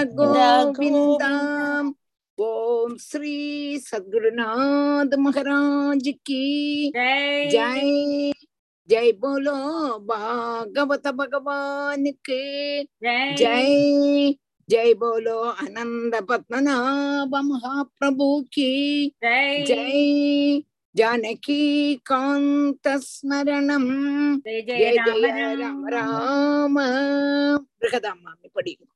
கோவிந்தாம் ஓம் ஸ்ரீ சத்குருநாத் மகாராஜ் கி ஜெய் ஜெய் ஜெய் போலோ பாகவத பகவானுக்கு ஜெய் ஜெய் ஜெய் போலோ அனந்த பத்மநாப மகாபிரபு கி ஜெய் ஜெய் ஜானகி காந்த ஸ்மரணம் ஜெய் ஜெய ஜெய ஜெய ராம ராம ராம பிரகதாமாமி படிக்கும்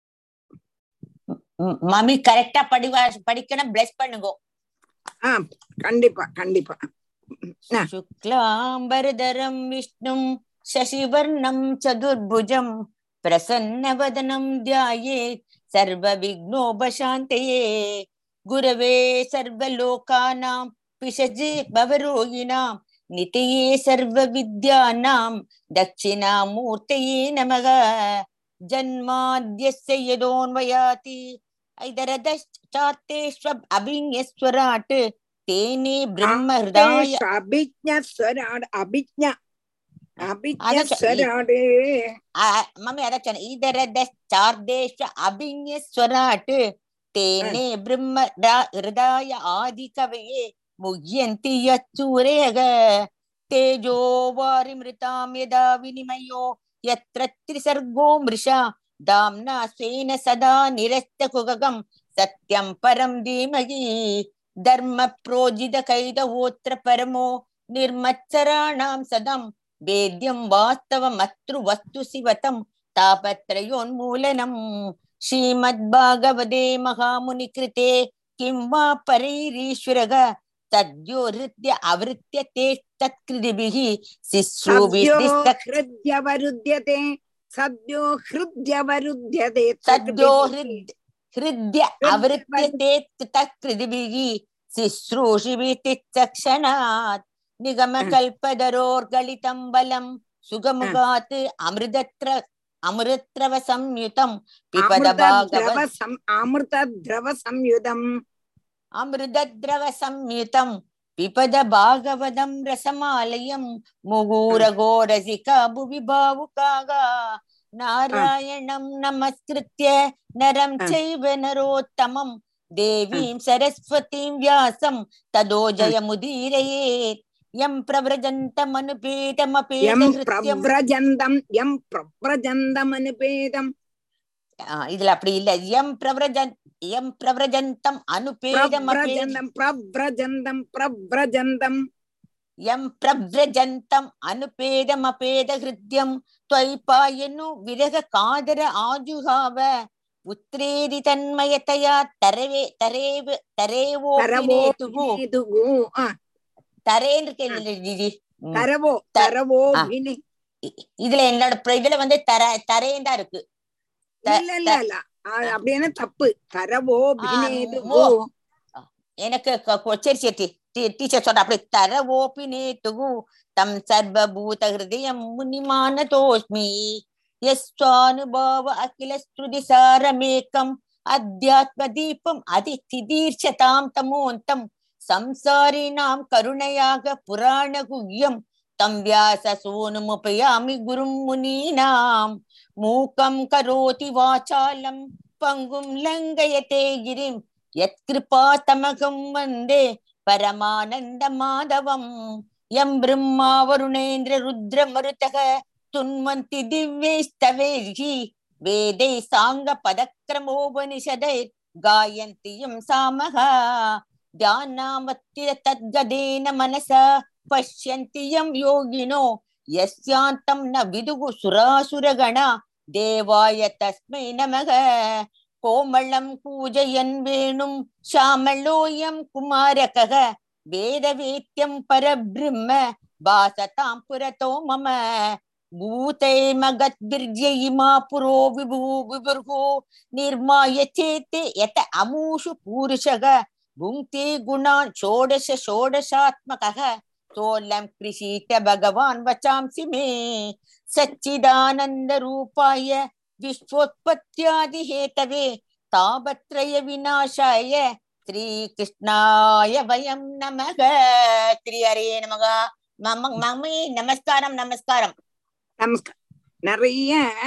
ம், மம்மி கரெக்டா படிவா படிக்கணும் பிளஸ் பண்ணுங்க ஆ கண்டிப்பா கண்டிப்பா ஆ. சுக்லாம்பரதரம் விஷ்ணும் சசிவர்ணம் சதுர்புஜம் பிரசன்னவதனம் தியாயேத் சர்வ விக்னோபசாந்தயே குரவே சர்வலோகானாம் பிஷஜே பவரோகிணாம் நிதியே சர்வ வித்யானாம் தட்சிணாமூர்த்தயே நமக ஜன்மாத்யஸ்ய யதோன்வயாதி ஐதரதச்சார்த்தேஷ்வப் அபிஞஸ்வராட் தேனே பிரம்ம ஹிருதாய அபிஜ்ஞஸ்வராடு அபிஜ்ஞ அதான் அபிஜ்ஞஸ்வராடு மம்மி அதான் சொன்னேன் இதரதச்சார்த்தேஷ்வ அபிஞஸ்வராட் தேனே பிரம்ம ரா- ஹிருதாய ஆதி கவையே முஹ்யந்தி யச்சூரேக தேஜோ வாரிமிருதாம் யதா வினிமயோ यत्र त्रिसर्गो मृषा दाम्ना स्वेन सदा निरस्तकुगगम् सत्यं परं धीमहि धर्म प्रोजित कैदवोऽत्र परमो निर्मत्सराणां सदं वेद्यं वास्तवमतृ वस्तु शिवतं तापत्रयोन्मूलनम् श्रीमद्भागवते महामुनिकृते किं वा परैरीश्वरः सद्यो हृद्य आवृत्य ते तत्कृतिभिः சத்யோ शिश्रुभिः ஹிருத்யவருத்யதே சத்யோ ஹிருத்யவருத்யதே सद्यो हृद् हृद्य आवृत्य ते तत्कृतिभिः शुश्रूषिभिः क्षणात् निगमकल्पदरोर्गलितं बलं सुगमुखात् अमृतत्र अमृतत्रव संयुतं पिबद அமிர்தத்ரவ भागवत சம் அமிர்தத்ரவ சம்யுதம் अमृतद्रव संयुतं पिबद भागवतं रसमालयं मुहूरघोरसिका भुवि भावुकाः नारायणं नमस्कृत्य नरं आ. चैव नरोत्तमं देवीं सरस्वतीं व्यासं तदो जयमुदीरयेत् यं எம் प्रव्रजन्तमनुपेतमपेतहृत्यं பிரவ்ரஜந்தம் எம் பிரவ்ரஜந்தம் அனுபேதம் இதுல அப்படி இல்ல எம் பிரவ்ரஜன் எம் பிரவ்ரஜந்தம் அனுபேதமபேத பிரவ்ரஜந்தம் பிரவ்ரஜந்தம் பிரவ்ரஜந்தம் यं प्रव्रजन्तम् अनुपेदमपेदहृद्यं त्वयिपायनु विरह कादर आजुहाव पुत्रेदि तन्मयतया तरवे तरेव தரவோ तरेवोऽभिनेतुः வினேதுகு. ஆ, தரேன்னு இருக்கேன் ஜிஜி ம். தரவோ த- தரவோ ஆ. வினி இ- இதுல என்னோட பிர- இதுல வந்து தர தரேன் தான் இருக்கு த- இல்ல இல்ல இல்ல ஆ, அப்படின்னா தப்பு தரவோ வினேதுகு ஓ. எனக்கு க- கொ- சரி சரி டி- டீச்சர் சொல்ற அப்படி தரவோபி நேத்துகு தம் சர்வபூத ஹிருதயம் முனிமானதோஸ்மி யஸ்வானுபாவ அகில ஸ்ருதி சாரமேக்கம் அத்தியாத்ம தீபம் அதிதிதீர்ஷதாம் தமோந்தம் சம்சாரிணாம் கருணையாக புராண குஹ்யம் தம் வியாச சூனுமுபயாமி குரும் முனீனாம் மூகம் கரோதி வாசாலம் பங்கும் லங்கயதே கிரிம் यत्कृपा तमगं वन्दे परमानन्द माधवम् यं ब्रह्मा वरुणेन्द्र रुद्रमरुतः तुन्वन्ति दिव्यैस्तवैः वेदैः साङ्गपदक्रमोपनिषदैः गायन्ति यं सामः ध्यानामत्य तद्गदेन मनसा पश्यन्ति यं योगिनो यस्यान्तं न विदुः सुरासुरगणा देवाय तस्मै नमः कोमलं पूजयन् वेणुं श्यामलोऽयं कुमारकः वेदवेद्यं परब्रह्म वासतां पुरतो मम भूतैर्मगद्भिर्य इमा पुरो विभू विभुर्गो निर्माय चेते यत अमूषु पूरुषः भुङ्क्ते गुणान् षोडश षोडशात्मकः सोऽलं कृषीत भगवान् वचांसि मे सच्चिदानन्दरूपाय विश्वोत्पत्त्यादिहेतवे तापत्रय विनाशाय श्रीकृष्णाय वयं नमः श्री हरे नमः மம்ம- மம்மி நமஸ்காரம் நமஸ்காரம் நமஸ்காரம் நிறைய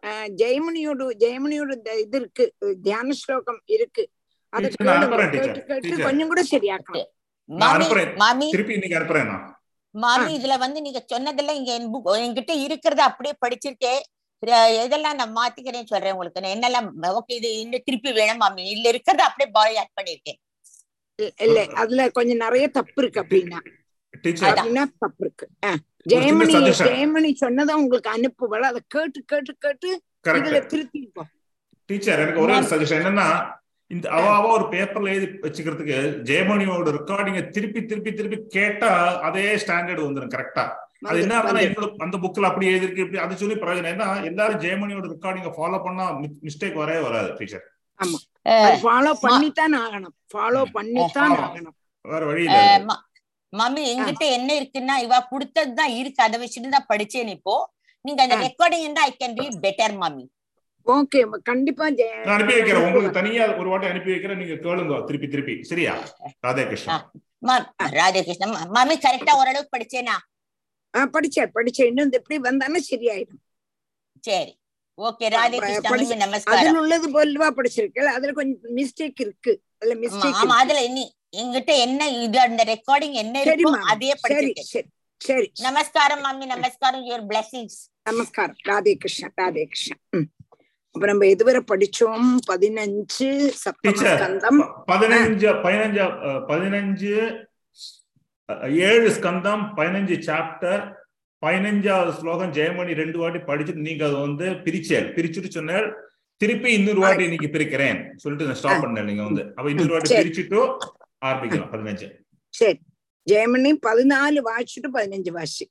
அஹ், ஜெயமணியோட ஜெயமணியோட இந்த இது இருக்கு தியான ஸ்லோகம் இருக்கு அதை Teacher, நான் கேளுங்க. அனுப்புறேன், teacher. கேட்டு கேட்டு Teacher. கொஞ்சம் கூட சரியாக்கலாம் நான் மாமி அனுப்புறேன். மாமி திருப்பி இன்னைக்கு அனுப்புறேன் நான் மாமி ஆ. இதுல வந்து நீங்க சொன்னதெல்லாம் இங்க என் புக் என்கிட்ட இருக்கிறத அப்படியே படிச்சிருக்கேன் இத- இதெல்லாம் நான் மாத்திக்கிறேன்னு சொல்றேன் உங்களுக்கு நான் என்னெல்லாம் ஓகே இது இன்னும் திருப்பி வேணும் மாமி இதுல இருக்கிறத அப்படியே பாய் ஆட் பண்ணிருக்கேன் இல்ல, இல்ல அதுல கொஞ்சம் நிறைய தப்பு இருக்கு அப்படின்னா டீச்சர் அப்படின்னா தப்பு இருக்கு அஹ், ஜெயமணி suggestion. ஜெயமணி சொன்னதை உங்களுக்கு அனுப்புவல அதை கேட்டு கேட்டு கேட்டு இதுல கரெக்ட் திருத்திப்போம் டீச்சர் எனக்கு ஒரே ஒரு சஜஷன் என்னன்னா இந்த அவ அவ ஒரு பேப்பர்ல எழுதி வச்சுக்கிறதுக்கு ஜெயமணியோட ரெக்கார்டிங்க திருப்பி திருப்பி திருப்பி கேட்டா அதே ஸ்டாண்டர்ட் வந்துடும் கரெக்டா அது என்ன ஆகுதுன்னா என்னோட அந்த புக்ல அப்படி எழுதிருக்கு இப்படி அது சொல்லி பிரயோஜனம் ஏன்னா எல்லாரும் ஜெயமணியோட ரெக்கார்டிங்க ஃபாலோ பண்ணா மிஸ்டேக் வரவே வராது டீச்சர் ஃபாலோ பண்ணித்தான் ஆகணும் ஃபாலோ பண்ணித்தான் ஆமா. ஆகணும் வேற வழி இல்ல அஹ் ம- மம்மி என்கிட்ட என்ன இருக்குன்னா இவ கொடுத்ததுதான் இருக்கு அதை வச்சுட்டு தான் படிச்சேன் இப்போ நீங்க அந்த ஆ. ரெக்கார்டிங் இருந்தா I can read better mummy okay கண்டிப்பா ஜெய- நான் அனுப்பி வைக்கிறேன் உங்களுக்கு தனியா ஒரு வாட்டி அனுப்பி வைக்கிறேன் நீங்க கேளுங்க திருப்பி திருப்பி சரியா ராதாகிருஷ்ணன் ராதேகிருஷ்ணன் மம்மி கரெக்டா ஓரளவுக்கு படிச்சேனா ஆ, படிச்சேன் படிச்சேன் இன்னும் இந்த இப்படி வந்தானே சரியாயிடும் சரி ஓகே ராதேகிருஷ்ணன் படிச்சு- மம்மி நமஸ்காரம் அதுல உள்ளது போலவா படிச்சிருக்கேன் அதுல கொஞ்சம் மிஸ்டேக் இருக்கு அதுல ஆமா, மிஸ்டேக் ஆமா அதுல இனி எங்கிட்ட என்ன இது அந்த ரெக்கார்டிங் என்ன இருக்கோ சரிம்மா அதே சரி படிச்சிருக்கேன் சரி சரி நமஸ்காரம் மம்மி நமஸ்காரம் யுவர் பிளெஸிங்ஸ் நமஸ்காரம் ராதே கிருஷ்ணன் ராதே கிருஷ்ணன் ம். அப்ப நம்ம எதுவரை படிச்சோம் பதினஞ்சு டீச்சர் சப்தமஸ்கந்தம் பதினஞ்சு பதினஞ்சு அஹ், பதினஞ்சு அஹ், ஏழு ஸ்கந்தம் பதினஞ்சு சாப்டர் பதினஞ்சாவது ஸ்லோகம் ஜெயமணி ரெண்டு வாட்டி படிச்சுட்டு நீங்க அதை வந்து பிரிச்சேன் பிரிச்சுட்டு சொன்னார் திருப்பி இன்னொரு வாட்டி இன்னைக்கு பிரிக்கிறேன் சொல்லிட்டு நான் ஸ்டாப் பண்ணேன் நீங்க வந்து அப்ப இன்னொரு வாட்டி சரி. பிரிச்சுட்டு ஆரம்பிக்கலாம் பதினஞ்சு சரி ஜெயமணி பதினாலு வாசிச்சுட்டு பதினஞ்சு வாசி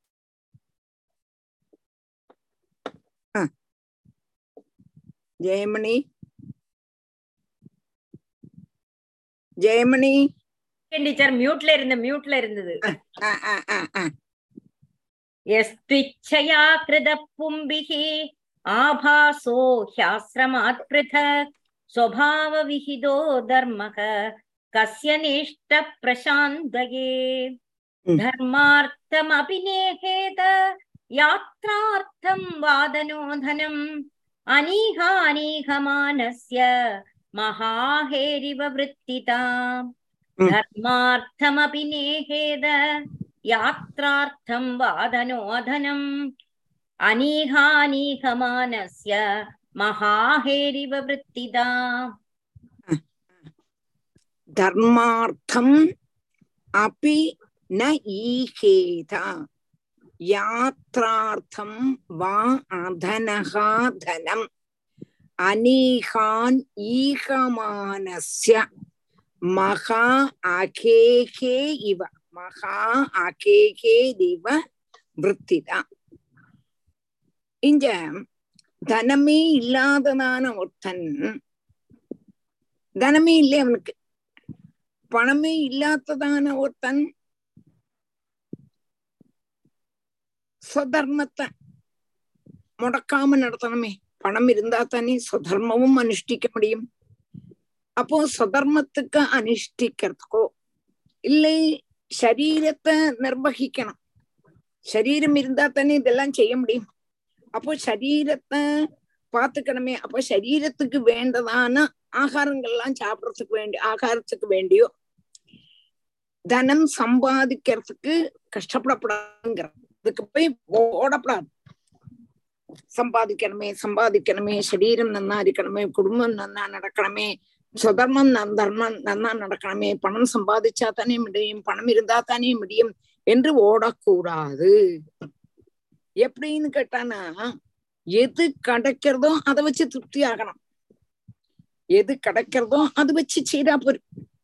ஆ. ஜெயமணி ஜெயமணி டீச்சர் மியூட்ல இருந்த மியூட்ல இருந்தது ஆ, ஆ, ஆ, ஆ. यस्त्विच्छया कृतः पुंभिः आभासो ह्याश्रमात् पृथक् स्वभावविहितो धर्मः कस्य निष्ठप्रशान्तये Mm. धर्मार्थमपि नेहेत यात्रार्थं वादनोधनम् अनीहानीहमानस्य महाहेरिव वृत्तिता Mm. धर्मार्थमपि नेहेद यात्रार्थं वादनोधनम् अनीहानीहमानस्य महाहेरिव वृत्तिदा धर्मार्थम् अपि न ईहेत यात्रार्थं वा अधनः धनम् अनीहान् ईहमानस्य மகா அகேகே இவ மகா அகேகே இவ விற்த்திதான் இங்க தனமே இல்லாததான ஒருத்தன் தனமே இல்லை அவனுக்கு பணமே இல்லாததான ஒருத்தன் സ്വധർമ്മത്തെ മുടക്കാമ നടത്തണമേ പണം இருந்தா தானே സ്വധർമ്മവും അനുഷ്ഠിக்க முடியும் அப்போ സ്വധർമ്മத்துக்கு அனுஷ்டிக்கிறதுக்கோ இல்லை சரீரத்தை நிர்வகிக்கணும் சரீரம் இருந்தா தானே இதெல்லாம் செய்ய முடியும் அப்போ சரீரத்தை பாத்துக்கணுமே அப்போ சரீரத்துக்கு வேண்டதான ஆகாரங்கள்லாம் சாப்பிடறதுக்கு வேண்டி ஆகாரத்துக்கு வேண்டியோ தனம் சம்பாதிக்கிறதுக்கு கஷ்டப்படப்படாதுங்கிற அதுக்கு போய் ஓடப்படாது சம்பாதிக்கணுமே சம்பாதிக்கணுமே சரீரம் நன்னா இருக்கணுமே குடும்பம் நன்னா நடக்கணுமே சுதர்மம் நன் தர்மம் நன்னா நடக்கணுமே பணம் சம்பாதிச்சா தானே முடியும் பணம் இருந்தா தானே முடியும் என்று ஓடக்கூடாது எப்படின்னு கேட்டானா எது கிடைக்கிறதோ அதை வச்சு திருப்தி ஆகணும் எது கிடைக்கிறதோ அது வச்சு செய்தா போரும்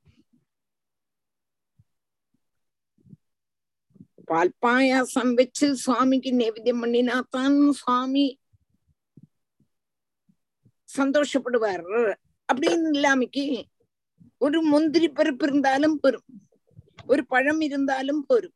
பால் பாயாசம் வச்சு சுவாமிக்கு நைவேத்தியம் பண்ணினாத்தான் சுவாமி சந்தோஷப்படுவார் அப்படின்னு இல்லாமக்கு ஒரு முந்திரி பருப்பு இருந்தாலும் பெறும் ஒரு பழம் இருந்தாலும் பெறும்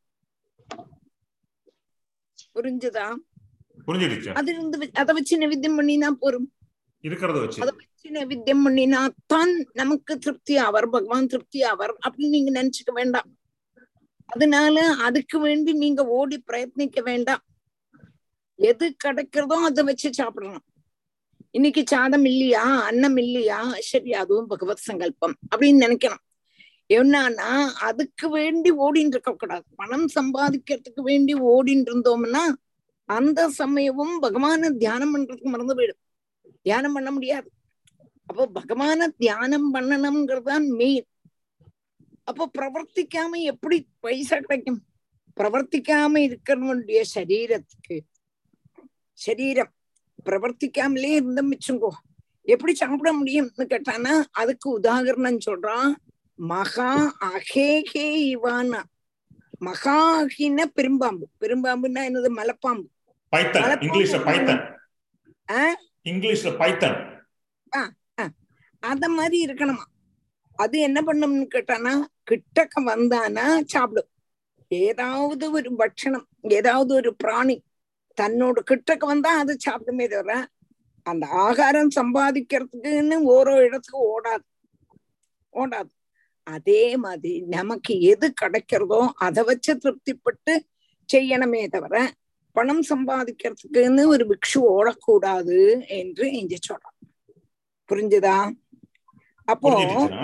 புரிஞ்சுதா புரிஞ்சிடுச்சு அது இருந்து வ- அதை வச்சு நைவேத்தியம் பண்ணினா போரும் இருக்கிறத வச்சு அதை வச்சு நைவேத்தியம் பண்ணினா தான் நமக்கு திருப்தி ஆவர் பகவான் திருப்தி ஆவர் அப்படின்னு நீங்க நினைச்சுக்க வேண்டாம் அதனால அதுக்கு வேண்டி நீங்க ஓடி பிரயத்னிக்க வேண்டாம் எது கிடைக்கிறதோ அதை வச்சு சாப்பிடணும் இன்னைக்கு சாதம் இல்லையா அன்னம் இல்லையா சரி அதுவும் பகவத் சங்கல்பம் அப்படின்னு நினைக்கணும் என்னன்னா அதுக்கு வேண்டி ஓடின்னு இருக்க கூடாது பணம் சம்பாதிக்கிறதுக்கு வேண்டி ஓடின்னு இருந்தோம்னா அந்த சமயமும் பகவான தியானம் பண்றதுக்கு மறந்து போயிடும் தியானம் பண்ண முடியாது அப்போ பகவான தியானம் பண்ணணுங்கிறதுதான் மெயின் அப்போ பிரவர்த்திக்காம எப்படி பைசா கிடைக்கும் பிரவர்த்திக்காம இருக்கிறவனுடைய சரீரத்துக்கு சரீரம் பிரவர்த்திக்காமலே இருந்த மிச்சுங்கோ எப்படி சாப்பிட முடியும்னு கேட்டானா அதுக்கு உதாகரணம் சொல்றான் மகா அகேகே இவானா மகா அகின பெரும்பாம்பு பெரும்பாம்புன்னா என்னது மலைப்பாம்பு பைத்தன் மலைப்பாம்பு இங்கிலீஷ்ல பைத்தன் ஆ? இங்கிலீஷ்ல பைத்தன் அத மாதிரி இருக்கணுமா அது என்ன பண்ணும்னு கேட்டானா கிட்டக்க வந்தானா சாப்பிடும் ஏதாவது ஒரு பட்சணம் ஏதாவது ஒரு பிராணி தன்னோட கிட்டக்க வந்தா அது சாப்பிடுமே தவிர அந்த ஆகாரம் சம்பாதிக்கிறதுக்குன்னு ஓரோ இடத்துக்கு ஓடாது ஓடாது அதே மாதிரி நமக்கு எது கிடைக்கிறதோ அதை வச்சு திருப்திப்பட்டு செய்யணுமே தவிர பணம் சம்பாதிக்கிறதுக்குன்னு ஒரு பிக்ஷு ஓடக்கூடாது என்று இங்க சொல்றோம் புரிஞ்சுதா அப்போ புரிஞ்சிடுச்சா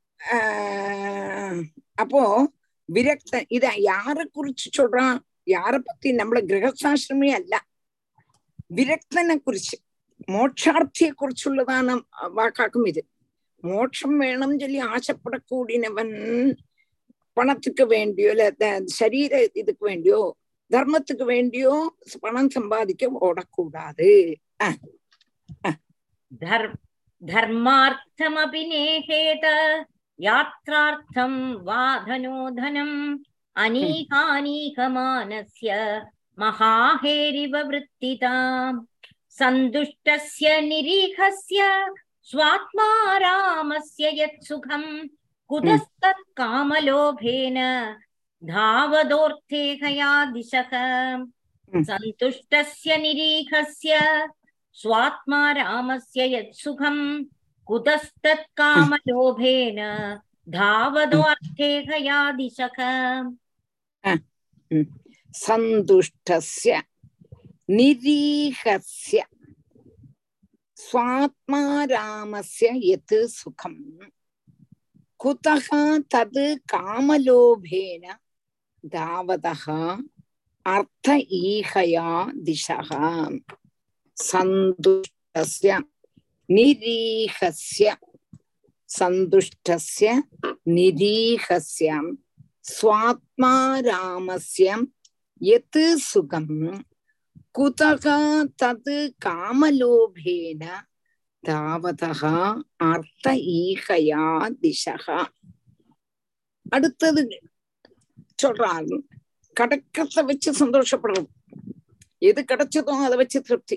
ஆஹ் அப்போ விரக்த இத யார குறிச்சு சொல்றான் யார பத்தி நம்மள கிரகசாஸ்திரமே அல்ல விரக்தனை குறிச்சு மோட்சார்த்தியை குறிச்சுள்ளதான வாக்காக்கும் இது மோட்சம் வேணும் சொல்லி ஆசைப்படக்கூடியவன் பணத்துக்கு வேண்டியோ இல்ல த- சரீர இதுக்கு வேண்டியோ தர்மத்துக்கு வேண்டியோ பணம் சம்பாதிக்க ஓடக்கூடாது धर् धर्मार्थमपि नेहेत यात्रार्थं वा धनोधनम् अनीहानीकमानस्य महाहेरिव वृत्तिताम् सन्तुष्टस्य निरीहस्य स्वात्मा रामस्य यत्सुखम् कुतस्तत्कामलोभेन धावदोऽर्थेहया दिशः सन्तुष्टस्य निरीहस्य स्वात्मा रामस्य यत्सुखम् कुतस्तत्कामलोभेन धावदोऽर्थेहया दिशः சந்துஷ்டஸ்ய நிரீகஸ்ய ஸ்வாத்மா ராமஸ்ய எத் சுகம் குதக தது காமலோபேன தாவதः அர்த்த ஈகயா திசக சந்துஷ்டஸ்ய நிரீகஸ்ய சந்துஷ்டஸ்ய நிரீகஸ்ய स्वात्मा रामस्य यत् सुखम् कुतः तत् कामलोभेन தாவதः அர்த்த ஈகயா திசக அடுத்தது சொல்றான் கடக்கத்தை வச்சு சந்தோஷப்படுறது எது கிடைச்சதோ அதை வச்சு திருப்தி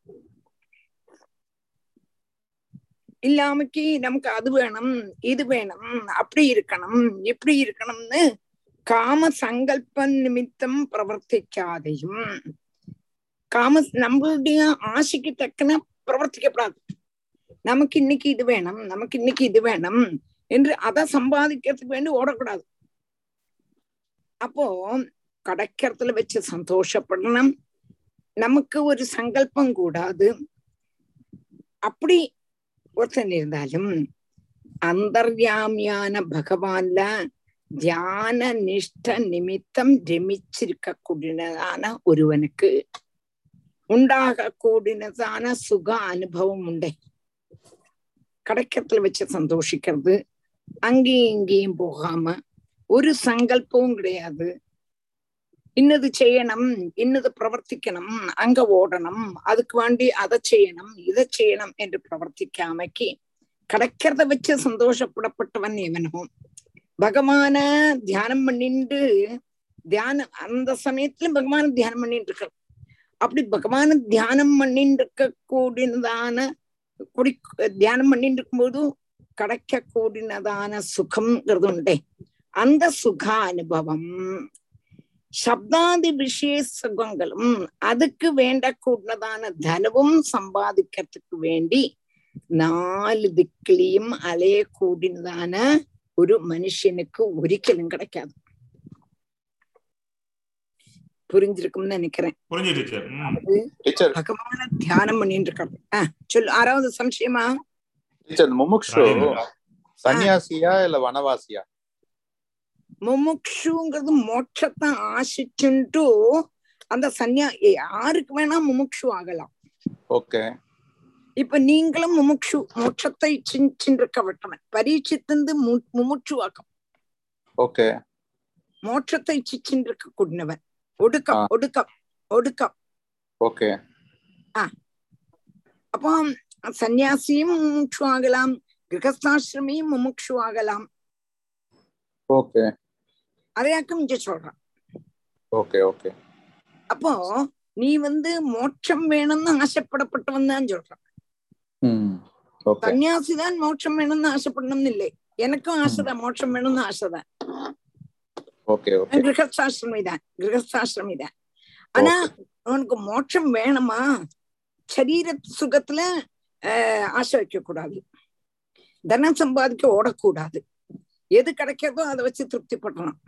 இல்லாமக்கு நமக்கு அது வேணும் இது வேணும் அப்படி இருக்கணும் இப்படி இருக்கணும்னு காம சங்கல்ப நிமித்தம் பிரவர்த்திக்காதையும் காம நம்மளுடைய ஆசைக்கு தக்கன பிரவர்த்திக்கப்படாது நமக்கு இன்னைக்கு இது வேணும் நமக்கு இன்னைக்கு இது வேணும் என்று அதை சம்பாதிக்கிறதுக்கு வேண்டி ஓடக்கூடாது அப்போ கிடைக்கிறதுல வச்சு சந்தோஷப்படணும் நமக்கு ஒரு சங்கல்பம் கூடாது அப்படி ஒருத்தன் இருந்தாலும் அந்தர்யாமியான பகவான்ல தியான நிஷ்ட நிமித்தம் ரமிச்சிருக்க கூடினதான ஒருவனுக்கு உண்டாக கூடினதான சுக அனுபவம் உண்டே கிடைக்கிறதுல வச்சு சந்தோஷிக்கிறது அங்கேயும் இங்கேயும் போகாம ஒரு சங்கல்பமும் கிடையாது இன்னது செய்யணும் இன்னது பிரவர்த்திக்கணும் அங்க ஓடணும் அதுக்கு வேண்டி அதை செய்யணும் இதை செய்யணும் என்று பிரவர்த்திக்காமக்கி கிடைக்கிறத வச்சு சந்தோஷப்படப்பட்டவன் இவனோ பகவான தியானம் பண்ணிட்டு தியானம் அந்த சமயத்துல பகவான தியானம் பண்ணிட்டு இருக்க அப்படி பகவான தியானம் பண்ணிட்டு இருக்க கூடினதான குடி தியானம் பண்ணிட்டு இருக்கும்போது கிடைக்க கூடினதான சுகம்ங்கிறது உண்டே அந்த சுக அனுபவம் சப்தாதி விஷய சுகங்களும் அதுக்கு வேண்ட கூடதான தனவும் சம்பாதிக்கிறதுக்கு வேண்டி നാല് ദിക്കിലെയും അലയെ കൂടിനതാണ് ഒരു മനുഷ്യനുക്ക് ഒരിക്കലും கிடைக்காது புரிஞ்சிருக்கும்னு நினைக்கிறேன் புரிஞ்சு டீச்சர் ம் அது டீச்சர் பகவான தியானம் பண்ணிட்டு இருக்காரு ஆஹ் சொல்லு ஆறாவது சம்சயமா டீச்சர் முமுக்ஷு ராஜேந்திரா. சன்னியாசியா இல்ல வனவாசியா முமுக்ஷுங்கிறது மோட்சத்தை ஆசிச்சுட்டு அந்த சன்னியா யாருக்கு வேணா முமுக்ஷு ஆகலாம் ஓகே இப்ப நீங்களும் முமுக்ஷு மோட்சத்தை சின்றிருக்கவட்டவன் பரீட்சித்திருந்து முமுட்சு ஆக்கம் ஓகே மோட்சத்தை சிச்சின்றிருக்க கூடினவன் ஒடுக்கம் ஆ. ஒடுக்கம் ஒடுக்கம் ஓகே அப்போ சன்னியாசியும் முமுட்சு ஆகலாம் கிரகஸ்தாசிரமியும் முமுட்சு ஆகலாம் ஓகே அதையாக்கும் இங்க சொல்றான் ஓகே ஓகே அப்போ நீ வந்து மோட்சம் வேணும்னு ஆசைப்படப்பட்டவன் தான் சொல்றான் ம் ஓகே சன்னியாசி தான் மோட்சம் வேணும்னு ஆசைப்படணும்னு இல்லை எனக்கும் ஆசைதான் மோட்சம் வேணும்னு ஆசைதான் ஓகே ஓகே கிரகஸ்தாசிரமி தான் கிரகஸ்தாசிரமி தான் ஆனா உனக்கு மோட்சம் வேணுமா சரீர சுகத்துல ஆஹ் ஆசை வைக்க கூடாது தனம் சம்பாதிக்க ஓடக்கூடாது எது கிடைக்கிறதோ அதை வச்சு திருப்தி படணும்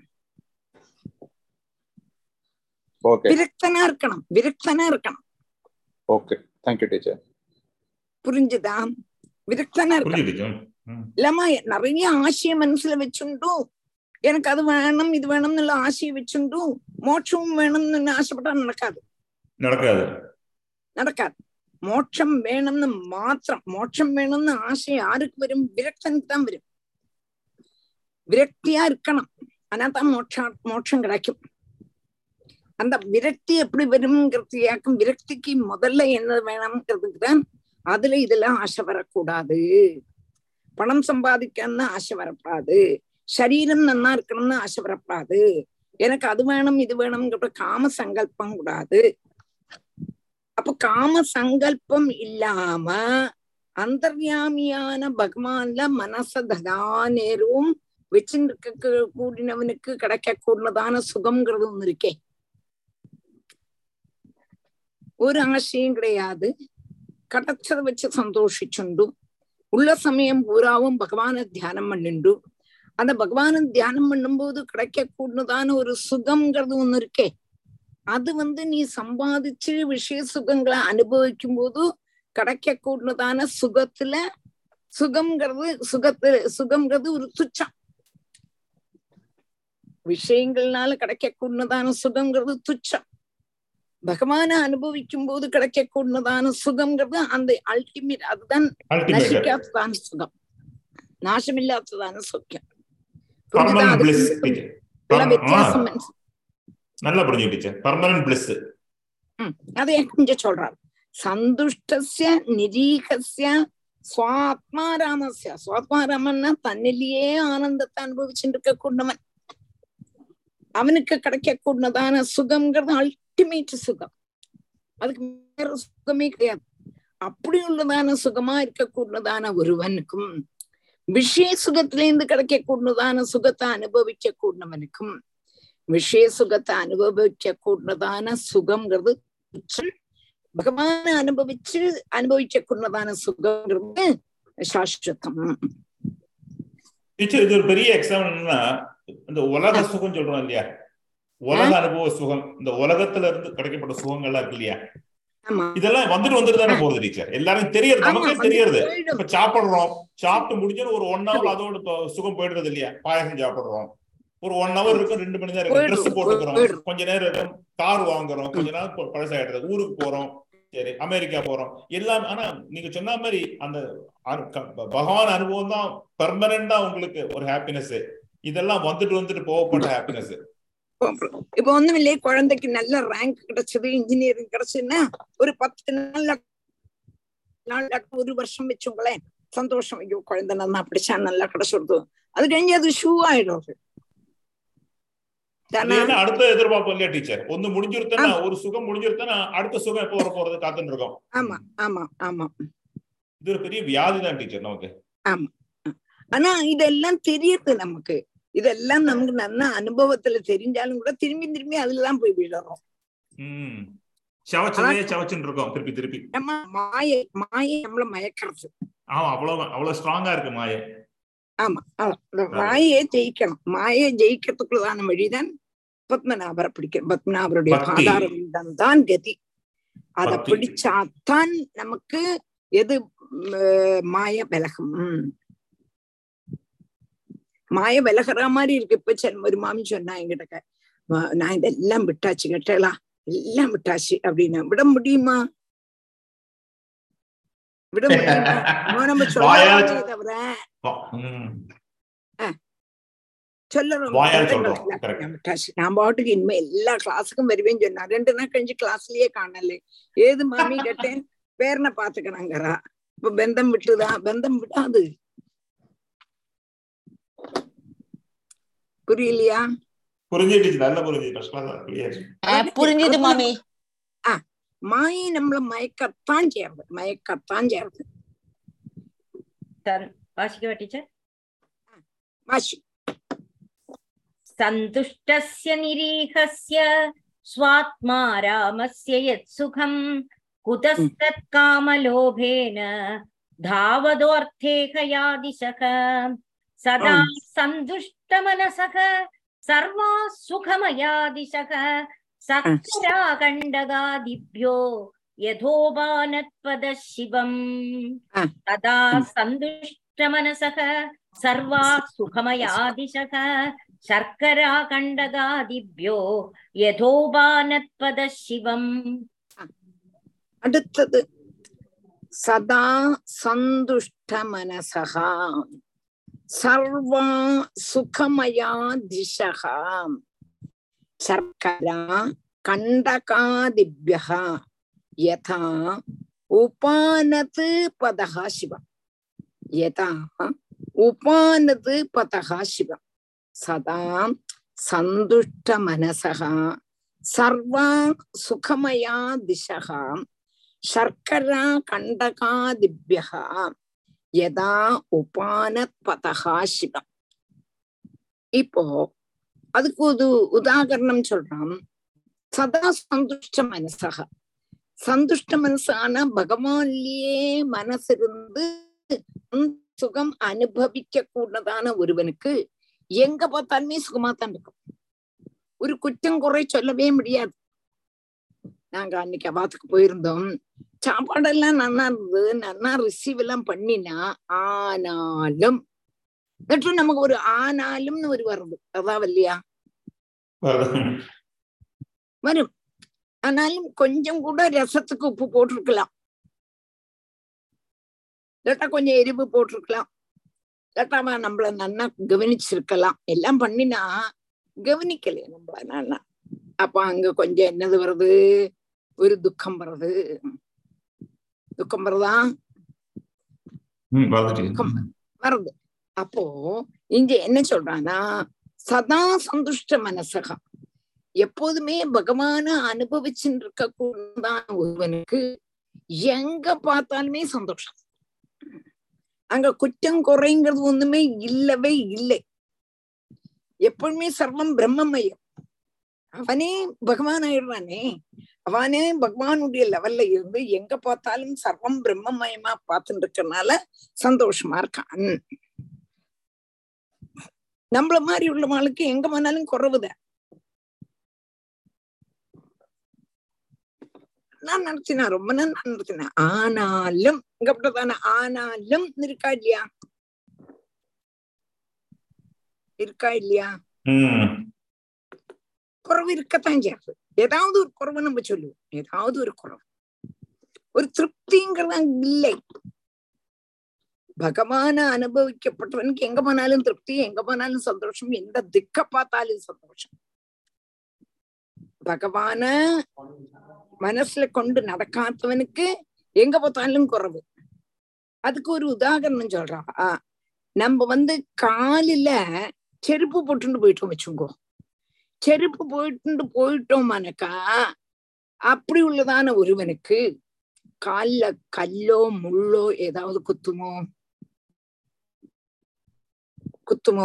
ஓகே விரக்தனா இருக்கணும் விரக்தனா இருக்கணும் ஓகே தேங்க்யூ டீச்சர் புரிஞ்சுதா விரக்தனா இருக்கணும் புரிஞ்சு டீச்சர் ம் இல்லாம நிறைய ஆசைய மனசுல வச்சுண்டு எனக்கு அது வேணும் இது வேணும்னு எல்லாம் ஆசையை வச்சுண்டு மோட்சமும் வேணும்னு ஆசைப்பட்டா நடக்காது நடக்காது நடக்காது மோட்சம் வேணும்னு மாத்திரம் மோட்சம் வேணும்னு ஆசை யாருக்கு வரும் விரக்தனுக்கு தான் வரும் விரக்தியா இருக்கணும் ஆனா தான் மோட்ச மோட்சம் கிடைக்கும் அந்த விரக்தி எப்படி வரும்ங்கிறதுக்காக்கும் விரக்திக்கு முதல்ல என்ன வேணும்ங்கிறதுக்கு தான் அதுல இதெல்லாம் ஆசை வரக்கூடாது பணம் சம்பாதிக்கணும்னு ஆசை வரக்கூடாது சரீரம் நன்னா இருக்கணும்னு ஆசை வரக்கூடாது எனக்கு அது வேணும் இது வேணும்ங்கிற காம சங்கல்பம் கூடாது அப்ப காம சங்கல்பம் இல்லாம அந்தர்யாமியான பகவான்ல மனச ததா நேரும் வச்சுருக்க கூடினவனுக்கு கிடைக்க கூடதான சுகம்ங்கிறது ஒண்ணு இருக்கே ஒரு ஆசையும் கிடையாது கிடைச்சதை வச்சு சந்தோஷிச்சுண்டு உள்ள சமயம் பூராவும் பகவான தியானம் பண்ணிண்டு அந்த பகவான தியானம் பண்ணும்போது கிடைக்க கூடதான ஒரு சுகம்ங்கிறது ஒண்ணு இருக்கே அது வந்து நீ சம்பாதிச்சு விஷய சுகங்களை அனுபவிக்கும் போது கிடைக்க கூடதான சுகத்துல சுகம்ங்கிறது சுகத்து சுகம்ங்கிறது ஒரு துச்சம் விஷயங்கள்னால கிடைக்க கூடதான சுகம்ங்கிறது துச்சம் பகவான அனுபவிக்கும் போது கிடைக்க கூடதான சுகம்ங்கிறது அந்த அல்டிமேட் அதுதான் அல்டிமேட் நசிக்காததான சுகம் நாசமில்லாததான சுகம் பர்மனன்ட் பிளிஸ் புரியுதா? டீச்சர் உள்ள வித்தியாசம் மனசு- நல்லா புரிஞ்சு டீச்சர் பர்மனன்ட் பிளிஸ் அதை கொஞ்சம் சொல்றாரு சந்துஷ்டஸ்ய நிரீகஸ்ய சுவாத்மாராமஸ்ய சுவாத்மாராமன்னா தன்னிலேயே ஆனந்தத்தை அனுபவிச்சுட்டு இருக்க கூடவன் அவனுக்கு கிடைக்க கூடதான சுகம்ங்கிறது அல்டிமேட் சுகம் அதுக்கு வேற சுகமே கிடையாது அப்படி உள்ளதான சுகமா இருக்க கூடதான ஒருவனுக்கும் விஷய சுகத்திலேருந்து கிடைக்க கூடதான சுகத்தை அனுபவிக்க கூடவனுக்கும் விஷய சுகத்தை அனுபவிக்க கூடதான சுகம்ங்கிறது துச்சம். பகவான அனுபவிச்சு அனுபவிக்க கூடதான சுகம்ங்கிறது சாஸ்வதம் டீச்சர் இது ஒரு பெரிய எக்ஸாம்பிள் என்னன்னா இந்த உலக சுகம் சொல்றோம் இல்லையா உலக அனுபவ சுகம் இந்த உலகத்துல இருந்து கிடைக்கப்பட்ட சுகங்கள்லாம் இருக்கு இல்லையா ஆமா இதெல்லாம் வந்துட்டு வந்துட்டு தானே போகுது டீச்சர் எல்லாரும் தெரியுது ஆமா, நமக்கே வந்து தெரியுது போயிடும். இப்ப சாப்பிடுறோம் சாப்பிட்டு முடிஞ்சு ஒரு ஒன் ஹவர் அதோட இப்ப சுகம் போயிடுறது இல்லையா பாயசம் சாப்பிடுறோம் ஒரு ஒன் ஹவர் இருக்கும் ரெண்டு மணி நேரம் போயிடும், ட்ரெஸ் போட்டுக்கிறோம் போயிடும். கொஞ்ச நேரம் இருக்கும் கார் வாங்குறோம் கொஞ்ச நேரம் ப- பழசாயிடுறது ஊருக்கு போறோம் சரி அமெரிக்கா போறோம் எல்லாம் ஆனா நீங்க சொன்ன மாதிரி அந்த அனு- க- பகவான் அனுபவம் தான் பெர்மனண்டா உங்களுக்கு ஒரு ஹாப்பினஸ் இதெல்லாம் வந்துட்டு வந்துட்டு போகப்பட்ட ஹாப்பினஸ் இப்ப ஒண்ணும் இல்லையே குழந்தைக்கு நல்ல ரேங்க் கிடைச்சது இன்ஜினியரிங் கிடைச்சதுன்னா ஒரு பத்து நாள் நாள் ஒரு வருஷம் வச்சுங்களேன் சந்தோஷம் ஐயோ குழந்தை நல்லா படிச்சா நல்லா கிடைச்சிருது அது കഴിഞ്ഞ് அது ஷூ ஆயிடும் அது. அது தானே? என்ன அடுத்த எதிர்பார்ப்போம் இல்லையா டீச்சர் ஒண்ணு முடிஞ்சிருத்தனா ஒரு சுகம் முடிஞ்சிருத்தனா அடுத்த சுகம் எப்போ வர போறது காத்துட்டு இருக்கோம் ஆமா ஆமா ஆமா இது ஒரு பெரிய வியாதி தான் டீச்சர் நமக்கு ஆனா இதெல்லாம் தெரியுது நமக்கு இதெல்லாம் நமக்கு நல்ல அனுபவத்துல தெரிஞ்சாலும் கூட திரும்பி திரும்பி அதுலதான் போய் விடுறோம் உம் சவச்சதே சவச்சுன்னு இருக்கோம் திருப்பி திருப்பி நம்ம மாயை மாயை நம்மள மயக்கிறது ஆமா அவ்வளவு அவ்வளவு ஸ்ட்ராங்கா இருக்கு மாய ஆமா ஆமா. இந்த மாயை ஜெயிக்கணும் மாயை ஜெயிக்கிறதுக்குள்ளதான வழிதான் பத்மநாபரை பிடிக்கணும் பத்மநாபருடைய பக்தி. பாதார விந்தம் தான் கதி அத பக்தி. பிடிச்சாத்தான் நமக்கு எது ம், மாய விலகும் ம். மாய விலகுற மாதிரி இருக்கு இப்ப சென் ஒரு மாமி சொன்னா என்கிட்ட "வா- நான் இதெல்லாம் விட்டாச்சு கேட்டலா எல்லாம் விட்டாச்சு அப்படின்னு விட முடியுமா விட முடியுமா நம்ம நம்ம வாயால சொல்லலாமே தவிர ம். சொல்லுறோம் வாயால் விவரங்கள் சொல்றோம். எல்லாம் Correct. நான் விட்டாச்சு. நான் பாட்டுக்கு இனிமே எல்லா கிளாஸுக்கும் வருவேன்னு சொன்னா ரெண்டு நாள் கழிஞ்சு கிளாஸ்லயே காணல ஏது மாமி கேட்டேன் பேரனை பாத்துக்கணுங்கிறா இப்ப பெந்தம் விட்டுதா பெந்தம் விடாது புரியலையா புரிஞ்சிடுச்சு நல்ல புரிஞ்சு ஃபர்ஸ்ட் கிளாஸ் கிளியர் அஹ், புரிஞ்சுது மாமி மாயை நம்மள மயக்கத்தான் செய்யறது மயக்கத்தான் செய்யறது தன்- வாசிக்கவா டீச்சர் மாஷி सन्तुष्टस्य निरीहस्य स्वात्मा रामस्य यत्सुखम् कुतस्तत्कामलोभेन धावदोऽर्थेकया दिशः सदा आम्. सन्तुष्टमनसः सर्वा सुखमया दिशः सक्राकण्डगादिभ्यो यथोपानत्पदः शिवम् आ. तदा आम्. सन्तुष्टमनसः सर्वा सुखमया दिशः शर्कराकण्डगादिभ्यो यथोपानत्पदः शिवम् அடுத்தது சதா சந்துஷ்ட மனசகா சர்வா சுகமயா திசகா சர்க்கரா கண்டகாதிபியः யதா உபானத் பதः சிவம் யதா உபானத் பதः சிவம் சதா சந்துஷ்ட மனசகா சர்வா சுகமயா திசகா சர்க்கரா கண்டகாதிபியः யதா உபானத் பதகா சிவம் இப்போ அதுக்கு ஒரு உதாகரணம் சொல்றான் சதா சந்துஷ்ட மனசக சந்துஷ்ட மனசான பகவான்லயே மனசிருந்து சுகம் அனுபவிக்க கூடதான ஒருவனுக்கு எங்க பார்த்தாலுமே சுகமா தான் இருக்கும் ஒரு குற்றம் குறை சொல்லவே முடியாது நாங்க அன்னைக்கு அவாத்துக்கு போயிருந்தோம் சாப்பாடெல்லாம் நல்லா இருந்தது நல்லா ரிசீவ் எல்லாம் பண்ணினா ஆனாலும் എന്നിട്ടും നമുക്ക് ഒരു ആനാലും എന്ന് ഒരു வருது அதான் இல்லையா வரும் ஆனாலும் கொஞ்சம் கூட ரசத்துக்கு உப்பு போட்டிருக்கலாம் இல்லாட்டா கொஞ்சம் எரிவு போட்டிருக்கலாம் இல்லாட்டா நம்மள நல்லா கவனிச்சிருக்கலாம் எல்லாம் பண்ணினா கவனிக்கலையே நம்மள நல்லா அப்ப அங்க கொஞ்சம் என்னது வருது ஒரு துக்கம் வருது துக்கம் வருதா துக்கம் வருது அப்போ இங்க என்ன சொல்றானா சதா சந்துஷ்ட மனசகா எப்போதுமே பகவான அனுபவிச்சுட்டு இருக்க கூடதான ஒருவனுக்கு எங்க பார்த்தாலுமே சந்தோஷம் அங்க குற்றம் குறைங்கிறது ஒண்ணுமே இல்லவே இல்லை எப்பவுமே சர்வம் பிரம்மமயம் அவனே பகவான் ஆயிடுறானே அவனே பகவானுடைய லெவல்ல இருந்து எங்க பார்த்தாலும் சர்வம் பிரம்மமயமா பார்த்துட்டு இருக்கறனால சந்தோஷமா இருக்கான் நம்மள மாதிரி உள்ளவங்களுக்கு எங்க போனாலும் குறவுதான் நான் நினைச்சினேன் ரொம்ப நாள் நான் நினைச்சினேன் ஆனாலும் இங்க அப்படித்தானே ஆனாலும் இருக்கா இல்லையா இருக்கா இல்லையா குறவு இருக்கத்தான் செய்யாது ஏதாவது ஒரு குறவு நம்ம சொல்லுவோம் ஏதாவது ஒரு குறவு ஒரு திருப்திங்கிறது அங்க இல்லை பகவான அனுபவிக்கப்பட்டவனுக்கு எங்க போனாலும் திருப்தி எங்க போனாலும் சந்தோஷம் எந்த திக்க பார்த்தாலும் சந்தோஷம் பகவான மனசுல கொண்டு நடக்காதவனுக்கு எங்க பார்த்தாலும் குறவு அதுக்கு ஒரு உதாரணம் சொல்றா நம்ம வந்து காலில செருப்பு போட்டுட்டு போயிட்டோம் வச்சுக்கோ செருப்பு போயிட்டு போயிட்டோமானக்கா அப்படி உள்ளதான ஒருவனுக்கு கால்ல கல்லோ முள்ளோ ஏதாவது குத்துமோ குத்துமோ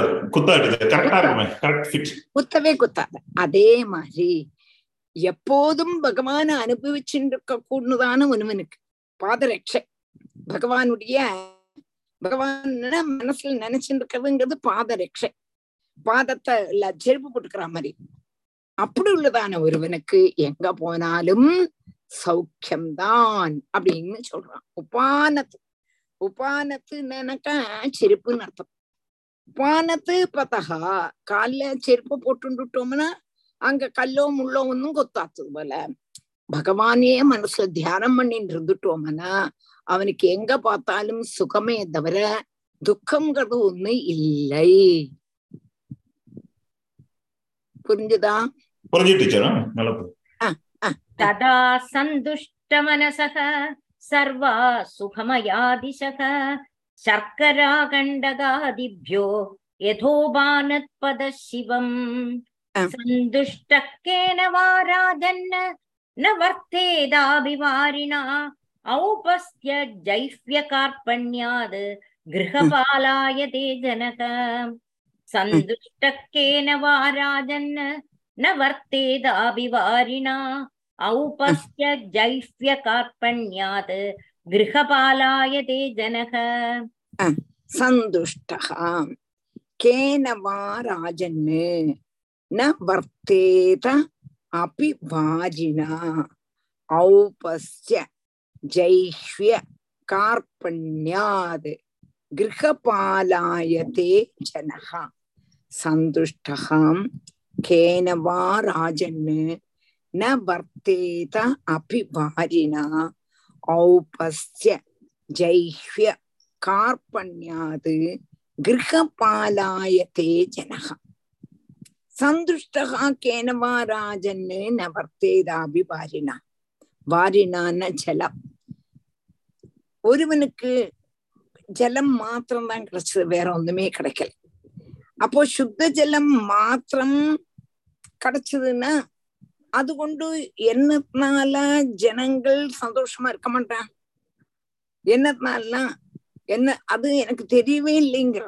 குத்தவே குத்தாத அதே மாதிரி எப்போதும் பகவான அனுபவிச்சுட்டு இருக்க கூடதான ஒருவனுக்கு பாதரட்சை பகவானுடைய பகவான் மனசுல நினைச்சுட்டு இருக்கிறதுங்கிறது பாதரட்சை பாதத்தை இல்ல செருப்பு போட்டுக்கிற மாதிரி அப்படி உள்ளதான ஒருவனுக்கு எங்க போனாலும் சௌக்கியம்தான் அப்படின்னு சொல்றான் உபானத்து உபானத்து என்னன்னாக்கா செருப்புன்னு அர்த்தம் உபானத்து பதகா கால்ல செருப்பு போட்டுட்டோம்னா அங்க கல்லோ முள்ளோ ஒன்னும் கொத்தாத்தது போல பகவானே மனசுல தியானம் பண்ணிட்டு இருந்துட்டோம்னா அவனுக்கு எங்க பார்த்தாலும் சுகமே தவிர துக்கம்ங்கிறது ஒண்ணு இல்லை புரிஞ்சுதா புரிஞ்சு டீச்சரா நல்ல புரியுது. तदा सन्तुष्टमनसः सर्वा सुखमयादिशः शर्करागण्डगादिभ्यो यथोबानत्पदः शिवम् आ. सन्तुष्टः केन वा राजन् न वर्तेदाभिवारिणा औपस्य जैह्यकार्पण्याद् गृहपालाय ते जनक सन्तुष्टः केन वा राजन् न वर्तेदाभिवारिणा औपस्य जैह्यकार्पण्यात् गृहपालाय ते जनः சந்துஷ்டகா கேன வா ராஜன்னு ந வர்த்தேத அபி வாஜினா ஔபஸ்ய ஜைஷ்ய கார்பண்யாத் கிருஹபாலாயதே ஜனः சந்துஷ்டகாம் கேன வா ராஜன்னு ந வர்த்தேத அபி வாஜினா ஔபஸ்ய ஜைஹ்ய कार्पण्यात् गृहपालायते जनः सन्तुष्टः केन वा राजन् न वर्तेदापि வாரினா வாரினான ஜலம் ஒருவனுக்கு ஜலம் மாத்திரம் தான் கிடைச்சது வேற ஒண்ணுமே கிடைக்கல அப்போ சுத்த ஜலம் மாத்திரம் கிடைச்சதுன்னா அது கொண்டு என்னத்தினால ஜனங்கள் சந்தோஷமா இருக்க மாட்டான் என்னத்தினால என்ன அது எனக்கு தெரியவே இல்லைங்கிற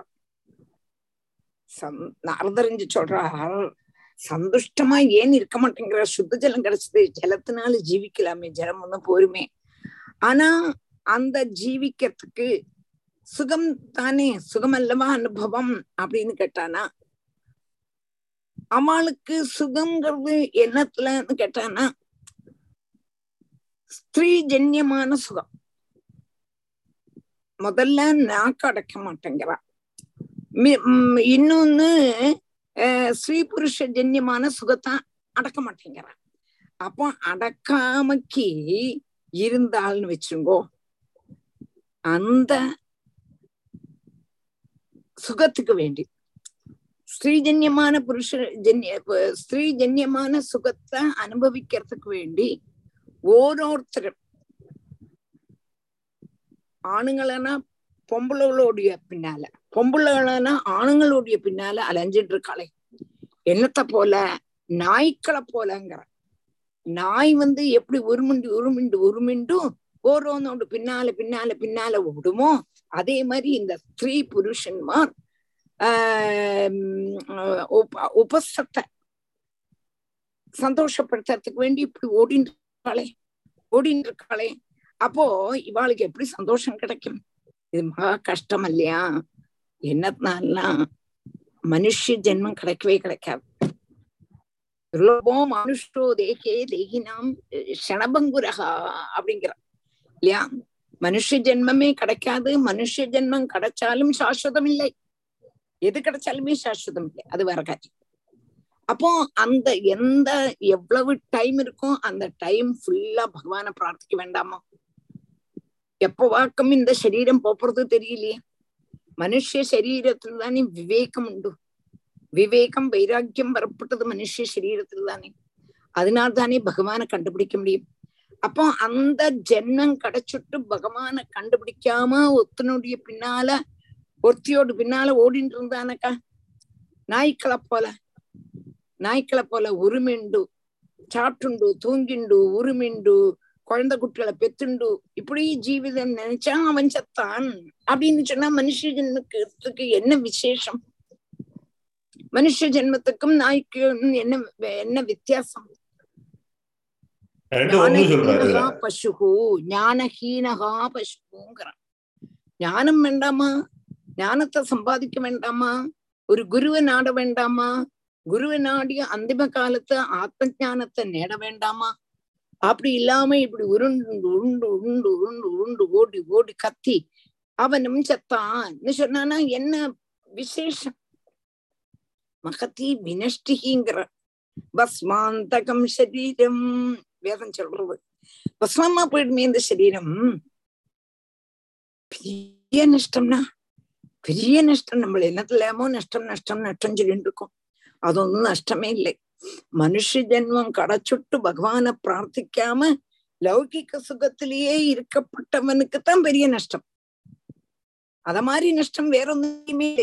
நாரதறிஞ்சு சொல்றார் சந்துஷ்டமா ஏன் இருக்க மாட்டேங்கிற சுத்த ஜலம் கிடைச்சது ஜலத்தினால ஜீவிக்கலாமே ஜலம் ஒண்ணு போருமே ஆனா அந்த ஜீவிக்கிறதுக்கு சுகம் தானே சுகம் அல்லவா அனுபவம் அப்படின்னு கேட்டானா அவளுக்கு சுகம்ங்கிறது என்னத்துலன்னு கேட்டானா ஸ்திரீ ஜன்யமான சுகம் முதல்ல நாக்கு அடக்க மாட்டேங்கிறா இன்னொன்னு ஸ்ரீ புருஷ ஜன்யமான சுகத்தை அடக்க மாட்டேங்கிறா அப்போ அடக்காமக்கி இருந்தாள்னு வச்சுங்கோ அந்த சுகத்துக்கு வேண்டி ஸ்ரீஜன்யமான புருஷ ஜன்ய ஸ்ரீஜன்யமான சுகத்தை அனுபவிக்கிறதுக்கு வேண்டி ஓரோருத்தரும் ஆணுங்களனா பொம்பளைகளுடைய பின்னால பொம்பளைகளனா ஆணுங்களுடைய பின்னால அலைஞ்சிட்டு இருக்காளே என்னத்த போல நாய்க்களை போலங்கிற நாய் வந்து எப்படி உருமிண்டு உருமிண்டு உருமிண்டும் ஓரோனோடு பின்னால பின்னால பின்னால ஓடுமோ அதே மாதிரி இந்த ஸ்திரீ புருஷன்மார் ஆஹ் உபசத்தை சந்தோஷப்படுத்துறதுக்கு வேண்டி இப்படி ஓடிட்டு இருக்காளே ஓடிட்டு இருக்காளே அப்போ இவாளுக்கு எப்படி சந்தோஷம் கிடைக்கும் இது மகா கஷ்டம் இல்லையா என்னத்தினாலாம் மனுஷ ஜென்மம் கிடைக்கவே கிடைக்காது துர்லபோ மனுஷோ தேகே தேகினாம் ஷணபங்குரகா அப்படிங்கிற இல்லையா மனுஷ ஜென்மமே கிடைக்காது மனுஷ ஜென்மம் கிடைச்சாலும் சாஸ்வதம் இல்லை எது கிடைச்சாலுமே சாஸ்வதம் இல்லை அது வேற காரியம் அப்போ அந்த எந்த எவ்வளவு டைம் இருக்கும் அந்த டைம் ஃபுல்லா பகவானை பிரார்த்திக்க வேண்டாமா எப்போ வாக்கம் இந்த சரீரம் போறது தெரியலையே மனுஷ சரீரத்துல தானே விவேகம் உண்டு விவேகம் வைராக்கியம் வரப்பட்டது மனுஷ சரீரத்துல தானே அதனால தானே பகவானை கண்டுபிடிக்க முடியும் அப்போ அந்த ஜென்மம் கிடைச்சிட்டு பகவானை கண்டுபிடிக்காம ஒத்தனுடைய பின்னால ஒருத்தியோடு பின்னால ஓடிட்டு இருந்தானக்கா நாய்க்களை போல நாய்க்களை போல உருமிண்டு சாட்டுண்டு தூங்கிண்டு உருமிண்டு குழந்தை குட்டிகளை பெத்துண்டு இப்படி ஜீவிதம் நினைச்சா அவன் சத்தான் அப்படின்னு சொன்னா மனுஷ ஜென்மத்துக்கு என்ன விசேஷம் மனுஷ ஜென்மத்துக்கும் நாய்க்கு என்ன என்ன வித்தியாசம் ஞானஹீனகா பசுகு ஞானஹீனகா பசுங்கிறான் ஞானம் வேண்டாமா ஞானத்தை சம்பாதிக்க வேண்டாமா ஒரு குருவை நாட வேண்டாமா குருவை நாடி அந்திம காலத்து ஆத்ம ஞானத்தை நேட வேண்டாமா அப்படி இல்லாம இப்படி உருண்டு உருண்டு உருண்டு உருண்டு உருண்டு ஓடி ஓடி கத்தி அவனும் செத்தான்னு சொன்னானா என்ன விசேஷம் மகதி வினஷ்டிங்கிற பஸ்மாந்தகம் சரீரம் வேதம் சொல்றது பஸ்மமா போயிடுமே இந்த சரீரம் பெரிய நஷ்டம்னா பெரிய நஷ்டம் நம்ம என்னத்துலமோ நஷ்டம் நஷ்டம் நஷ்டம் சொல்லிட்டு இருக்கோம் അതൊന്നും നഷ്ടമേ ഇല്ലേ മനുഷ്യജന്മം കടച്ചുട്ട് ഭഗവാനെ പ്രാർത്ഥിക്കാമ ലൗകിക സുഖത്തിலேயே இருக்கப்பட்டவனுக்கு தான் பெரிய நஷ்டம் அத மாதிரி நஷ்டம் வேற ஒன்றுமே இல்லை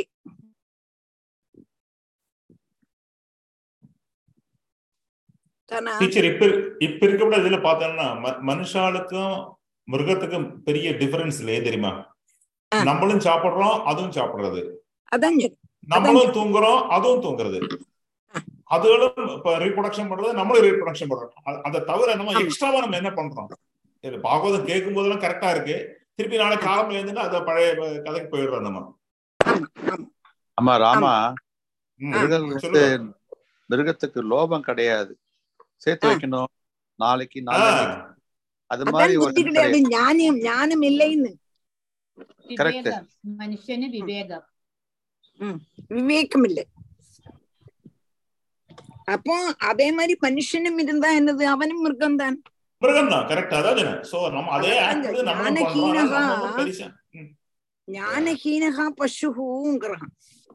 தானா டீச்சர் இப்ப இப்ப இருக்கப்பட இதுல பார்த்தோம்னா ம- மனுஷாளுக்கும் மிருகத்துக்கும் பெரிய டிஃபரன்ஸ் இல்லையே தெரியுமா ஆ. நம்மளும் சாப்பிடுறோம் அதுவும் சாப்பிடுறது அதான் சரி. நம்மளும் தூங்குறோம் அதுவும் தூங்குறது அதுகளும் இப்ப ரீப்ரொடக்ஷன் பண்றது நம்மளும் ரீப்ரொடக்ஷன் பண்றோம் அ- அதை தவிர நம்ம ஆமா. எக்ஸ்ட்ராவா நம்ம என்ன பண்றோம் இது பாகவதம் கேட்கும் போதெல்லாம் கரெக்டா இருக்கு திருப்பி நாளை காலம் எழுந்துட்டு அதை பழைய அஹ், கதைக்கு போயிடுறோம் நம்ம ஆமா ஆமா ஆமா ராமா ம். மிருகங்கள் வந்து சொல்லுங்க. மிருகத்துக்கு லோபம் கிடையாது சேர்த்து ஆ. வைக்கணும் நாளைக்கு ஆ, நாளைக்கு அது மாதிரி அதான் ஒரு புத்தி கிடையாது ஞானம் ஞானம் இல்லைன்னு Correct. വിവേകം മനുഷ്യന് വിവേകം விவேகம் இல்லை அப்போ அதே மாதிரி மனுஷனும் இருந்தா என்னது அவனும் மிருகம் தான் மிருகம் தான் கரெக்ட் அதாவது சோ நம்ம அதே அதான் ஆக்ட் வந்து நம்மளும் பண்றோம் ஆனா ஞானஹீனஹா. நம்ம ஒண்ணும் பெருசா ம். ஞானஹீனகா பசுங்கிறான்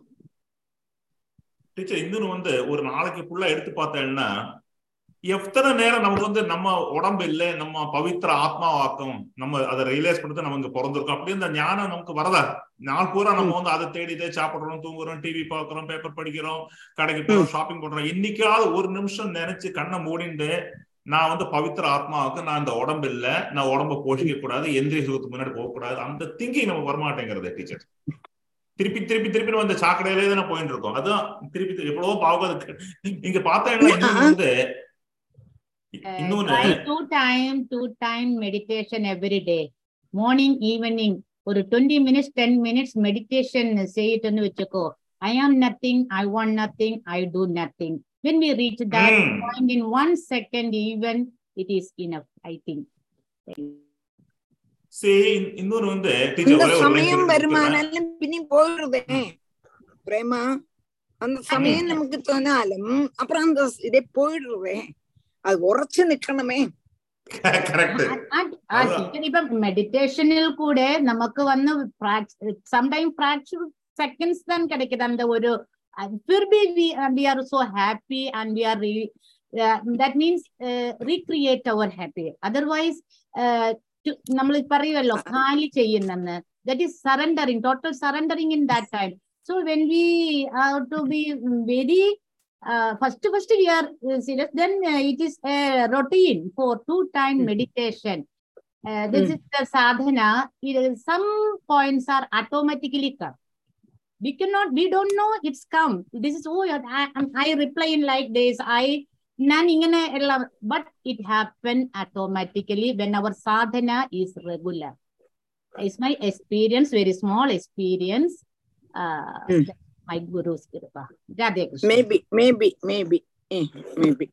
டீச்சர் இன்னொன்னு வந்து ஒரு நாளைக்கு ஃபுல்லா எடுத்து பார்த்தேன்னா எத்தனை நேரம் நமக்கு வந்து நம்ம உடம்பு இல்லை நம்ம பவித்திர ஆத்மாவாக்கம் நம்ம அதை ரியலைஸ் பண்ணிட்டு நம்ம இங்க பிறந்திருக்கோம் அப்படி இந்த ஞானம் நமக்கு வரதா நாள் பூரா நம்ம வந்து அதை தேடிதே சாப்பிடுறோம் தூங்குறோம் டிவி பார்க்கறோம் பேப்பர் படிக்கிறோம் கடைக்கு போறோம் ஷாப்பிங் பண்றோம் என்னைக்காவது ஒரு நிமிஷம் நினைச்சு கண்ணை மூடிண்டு நான் வந்து பவித்திர ஆத்மாவுக்கு நான் இந்த உடம்பு இல்ல நான் உடம்ப போஷிக்க கூடாது எந்திரிய சுகத்துக்கு முன்னாடி போக கூடாது அந்த திங்கிங் நம்ம வரமாட்டேங்கிறது டீச்சர் திருப்பி திருப்பி திருப்பி நம்ம அந்த சாக்கடையிலே தானே போயிட்டு இருக்கோம் அதான் திருப்பி திருப்பி எவ்வளவோ பாவம் இங்க பார்த்தேன்னா இன்னொன்னு வந்து இன்னொன்னு try two time two time meditation every day morning evening ஒரு twenty minutes ten minutes meditation செய்யிட்டுன்னு வச்சுக்கோ I am nothing I want nothing I do nothing when we reach that ம். point in one second even it is enough i think சரி இன்னொன்னு வந்து அந்த teacher ஒரே ஒரு line சமயம் சொல்லிட்டு கொடுத்துறேன். வருமானாலும் பின்னி போயிடுதே பிரேமா அந்த சமயம் நமக்கு தோணாலும் அப்புறம் அந்த இதே போயிடுறதே அது உரைச்சு நிக்கணுமே correct. அதான். ഇപ്പൊ മെഡിറ്റേഷനിൽ കൂടെ നമുക്ക് വന്ന് സംടൈം ഫ്രാക്ഷൻ സെക്കൻഡ്സ് தான் கிடைக்குது அந்த ஒரு फिर भी we, uh, we are so happy and we are re, uh, that means uh, recreate our happy otherwise uh, നമ്മൾ പറയുമല്ലോ ഖാലി ചെയ്യുന്നെന്ന് that is surrendering total surrendering in that time so when we to be very uh, first first we are uh, serious then uh, it is a routine for two time Mm. meditation uh, this Mm. is the sadhana it is, some points are automatically come we cannot we don't know it's come this is oh I, I'm- I reply in like this i ഞാൻ ഇങ്ങനെ എല്ലാം but it happen automatically when our sadhana is regular is my experience very small experience uh, Mm. my guru's kripa Radhe Krishna. Maybe maybe maybe maybe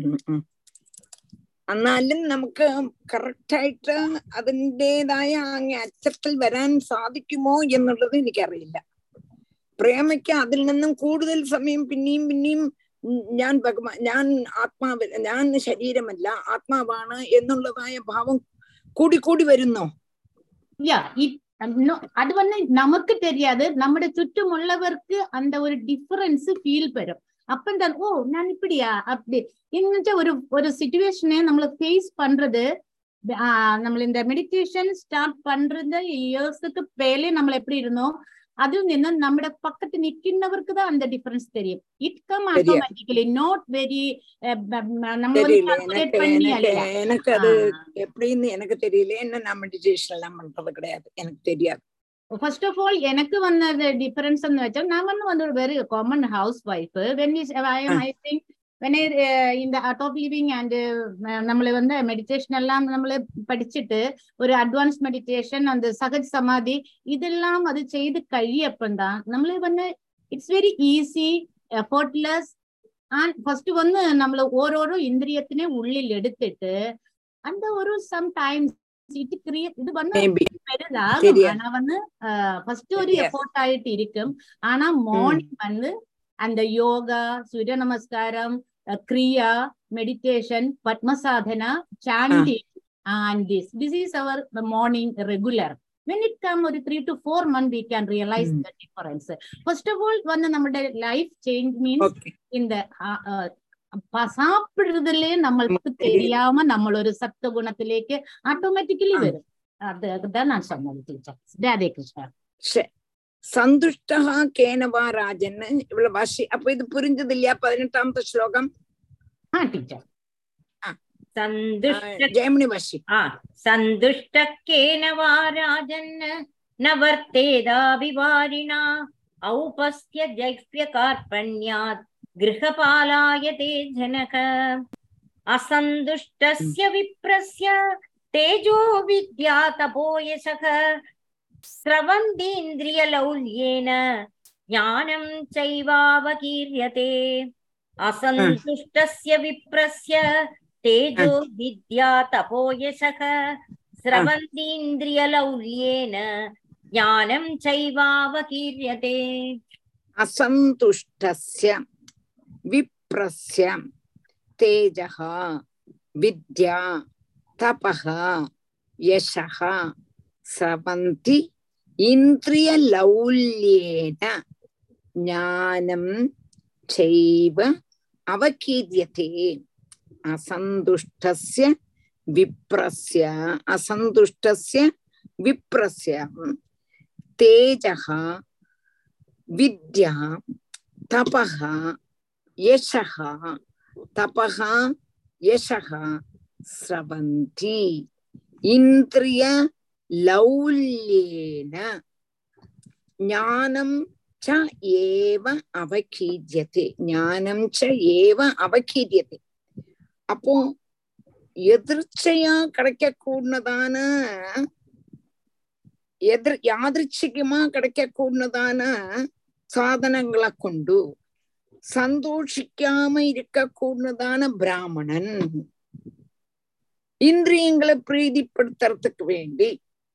എന്നാലും നമുക്ക് correct ആയിട്ട് അതിൻ്റെതായ അങ്ങ് അച്ചത്തിൽ വരാൻ സാധിക്കുമോ എന്നുള്ളത് എനിക്കറിയില്ല പ്രേമയ്ക്ക് അതിൽ നിന്നും കൂടുതൽ സമയം പിന്നെയും പിന്നെയും ഉം ഞാൻ ഭഗവാൻ ഞാൻ ആത്മാവ് ഞാൻ ശരീരമല്ല ആത്മാവാണ് എന്നുള്ളതായ ഭാവം കൂടിക്കൂടി വരുന്നോ யா இட் no, அது வந்து நமக்கு தெரியாது நம்முடைய சுற்றுமுள்ளவருக்கு அந்த ஒரு டிஃபரன்ஸ் ஃபீல் வரும் அப்பந்தான் ஓ நான் இப்படியா அப்படி இந்த ஒரு ஒரு சுச்சுவேஷனை நம்மள ஃபேஸ் பண்றது ஆஹ் நம்ம இந்த மெடிடேஷன் ஸ்டார்ட் பண்றது இயர்ஸுக்கு மேலே நம்ம எப்படி இருந்தோம் அதுவும் என்ன നമ്മുടെ പക്കത്ത് നിൽക്കുന്നവർക്ക് தான் அந்த டிஃபரன்ஸ் தெரியும் இட் கம் தெரியாது. ஆட்டோமேட்டிக்கலி நாட் வெரி நம்ம வந்து தெரியல calculate எனக்கு பண்ணி எனக்கு அல்ல எனக்கு அது ஆஹ். எப்படின்னு எனக்கு தெரியல என்ன நான் மெடிடேஷன் எல்லாம் பண்றது கிடையாது எனக்கு தெரியாது ഫസ്റ്റ് ഓഫ് ഓൾ എനിക്ക് വന്നത് ഡിഫറൻസ് എന്ന് വെച്ചാൽ ഞാൻ വന്ന് വന്ന ഒരു very common house wife when I I think when இந்த ആർട്ട് ഓഫ് ലിവിങ് ആൻഡ് നമ്മൾ வந்து மெடிடேஷன் எல்லாம் നമ്മൾ പഠിച്ചിട്ട് ഒരു അഡ്വാൻസ് മെഡിറ്റേഷൻ அந்த സഹജ് സമാധി ഇതെല്ലാം അത് ചെയ്ത് കഴിയപ്പം தான் നമ്മൾ வந்து it's very easy effortless first വന്ന് നമ്മൾ ഓരോരോ ഇന്ദ്രിയത്തിനെ ഉള്ളിൽ എടുത്തിട്ട് அந்த ஒரு சம் டைம்ஸ் இது கிரியேட் இது வந்து Maybe. பெரிதாகும் சரியா. ஆனா வந்து ஃபர்ஸ்ட் ஒரு சரியா. எஃபோர்ட் ஆயிட்டு இருக்கும் ஆனா மார்னிங் வந்து அந்த யோகா சூரிய நமஸ்காரம் அஹ், kriya meditation Padmasadhana chanting and this this is our the morning regular when it come ஒரு three to four month we can realize Mm. the difference first of all வந்து நம்மளுடைய லைஃப் சேஞ்ச் மீன்ஸ் ஓகே இந்த அஹ், அஹ், ப- சாப்பிடுறதுலயே நம்மளுக்கு தெரியாம നമ്മൾ ഒരു സത്വ ഗുണത്തിലേക്ക് ഓട്ടോമാറ്റിക്കലി ആ. വരും അത് அதுதான் நான் சொன்னது ടീച്ചർ രാധേ കൃഷ്ണ சரி சந்துஷ்டா கேனவா ராஜன் இவ்வளவு வாசி அப்ப இது புரிஞ்சது இல்லையா பதினெட்டாமത്തെ ஸ்லோகம் ആ ടീച്ചർ सन्दुष्ट ஜெயமணி வாசி आ सन्दुष्टकेन वा राजन् न वर्तेदाभिवारिणा औपस्य जैक्ष्य कार्पण्यात् गृहपालाय ते जनक असन्तुष्टस्य विप्रस्य तेजो विद्या तपोयशः स्रवन्तीन्द्रियलौल्येन ज्ञानं चैवावकीर्यते असन्तुष्टस्य विप्रस्य तेजो विद्या तपोयशः स्रवन्तीन्द्रियलौल्येन ज्ञानं चैवावकीर्यते असन्तुष्टस्य विप्रस्य तेजः विद्या तपः यशः स्रवन्ति इन्द्रियलौल्येन ज्ञानं चैव अवकीर्यते असन्तुष्टस्य विप्रस्य असन्तुष्टस्य विप्रस्य तेजः विद्या तपः यशः तपः यशः स्रवन्ति इन्द्रियलौल्येन ज्ञानं च एव अवकीर्यते ज्ञानं च एव अवकीर्यते அப்போ எதிர்ச்சையா கிடைக்க கூடதான எதிர் யாதிருச்சிகமா கிடைக்க கூடதான சாதனங்களை கொண்டு சந்தோஷிக்காம இருக்க கூடதான பிராமணன் இந்திரியங்களை பிரீதிப்படுத்துறதுக்கு வேண்டி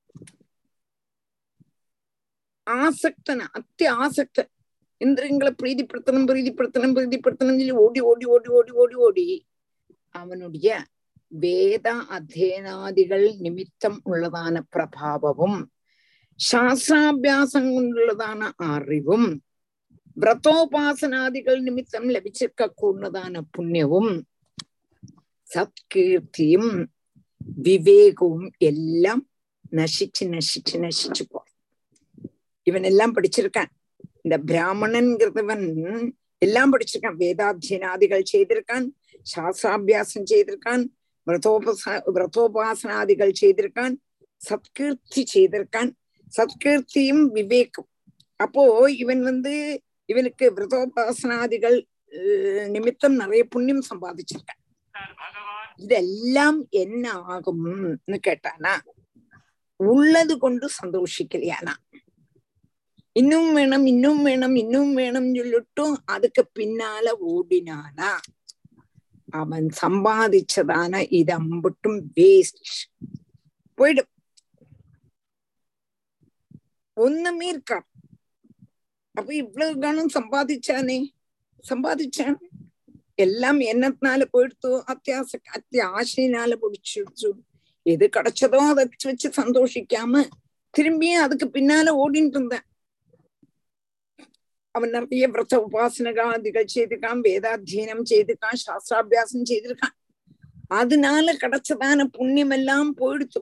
ஆசக்தன அத்தி ஆசக்த இந்திரியங்களை பிரீதிப்படுத்தணும் பிரீதிப்படுத்தணும் பிரீதிப்படுத்தணும் சொல்லி ஓடி ஓடி ஓடி ஓடி ஓடி ஓடி அவனுடைய வேத அத்தியனாதிகள் நிமித்தம் உள்ளதான பிரபாவமும் சாஸ்திராபியாசம் கொண்டுள்ளதான അറിവും വ്രതോപാസനാദികൾ നിമിത്തം ലഭിച്ചിരിക്ക കൂടുന്നതാണ് പുണ്യവും സത്കീർത്തിയും വിവേകവും എല്ലാം നശിച്ച് നശിച്ച് നശിച്ചു പോ இவனெல்லாம் படிச்சிருக்கான் இந்த பிராமணன்கிறவன் எல்லாம் படிச்சிருக்கான் வேதாத்தியனாதிகள் செய்திருக்கான் சாஸ்திராபியாசம் செய்திருக்கான் விரதோபச விரதோபாசனாதிகள் செய்திருக்கான் சத்கீர்த்தி செய்திருக்கான் சத்கீர்த்தியும் விவேகம் அப்போ இவன் வந்து இவனுக்கு விரதோபாசனாதிகள் அஹ், நிமித்தம் நிறைய புண்ணியம் சம்பாதிச்சிருக்கான் இதெல்லாம் என்ன ஆகும்னு கேட்டானா உள்ளது கொண்டு சந்தோஷிக்கலையானா இன்னும் வேணும் இன்னும் வேணும் இன்னும் வேணும் சொல்லிட்டும் அதுக்கு பின்னால ஓடினானா அவன் சம்பாதிச்சதான இது அம்பட்டும் வேஸ்ட் போயிடும் ஒண்ணுமே இருக்கா அப்ப இவ்வளவு கணம் சம்பாதிச்சானே சம்பாதிச்சான் எல்லாம் என்னத்தினால போயிடுத்தோ அத்தியாச அத்தியாசையினால பிடிச்சிடுச்சு எது கிடைச்சதோ அதை வச்சு சந்தோஷிக்காம திரும்பியும் அதுக்கு பின்னால ஓடிட்டு இருந்தான் அவன் நிறைய விரத உபாசனகாதிகள் செய்திருக்கான் வேதாத்தியனம் செய்திருக்கான் சாஸ்திராபியாசம் செய்திருக்கான் அதனால கிடைச்சதான புண்ணியம் எல்லாம் போயிடுச்சு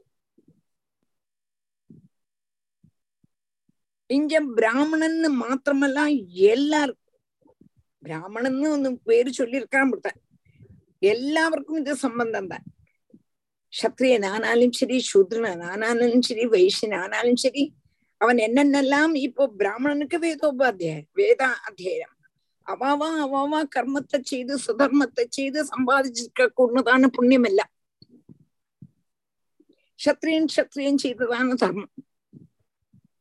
இங்க பிராமணன்னு மாத்திரமல்ல எல்லாரும் பிராமணன்னு ഒന്ന് പേര് ചൊല്ലിയിരിക്കാൻ വിട്ടാൻ എല്ലാവർക്കും ഇത് സംബന്ധം தான் ക്ഷത്രിയനാനാലും ശരി ശൂദ്രനാനാലും ശരി വൈശ്യനാനാലും ശരി அவன் என்னென்னலாம் இப்போ பிராமணனுக்கு வேதோபாத்தியாயம் வேத அத்தியாயம் அவாவா அவாவா கர்மத்தை செய்து சுதர்மத்தை செய்து சம்பாதிச்சிருக்க கூடதான புண்ணியம் എല്ലാം ക്ഷത്രിയൻ ക്ഷത്രിയൻ ചെയ്തതാണ് ധർമ്മം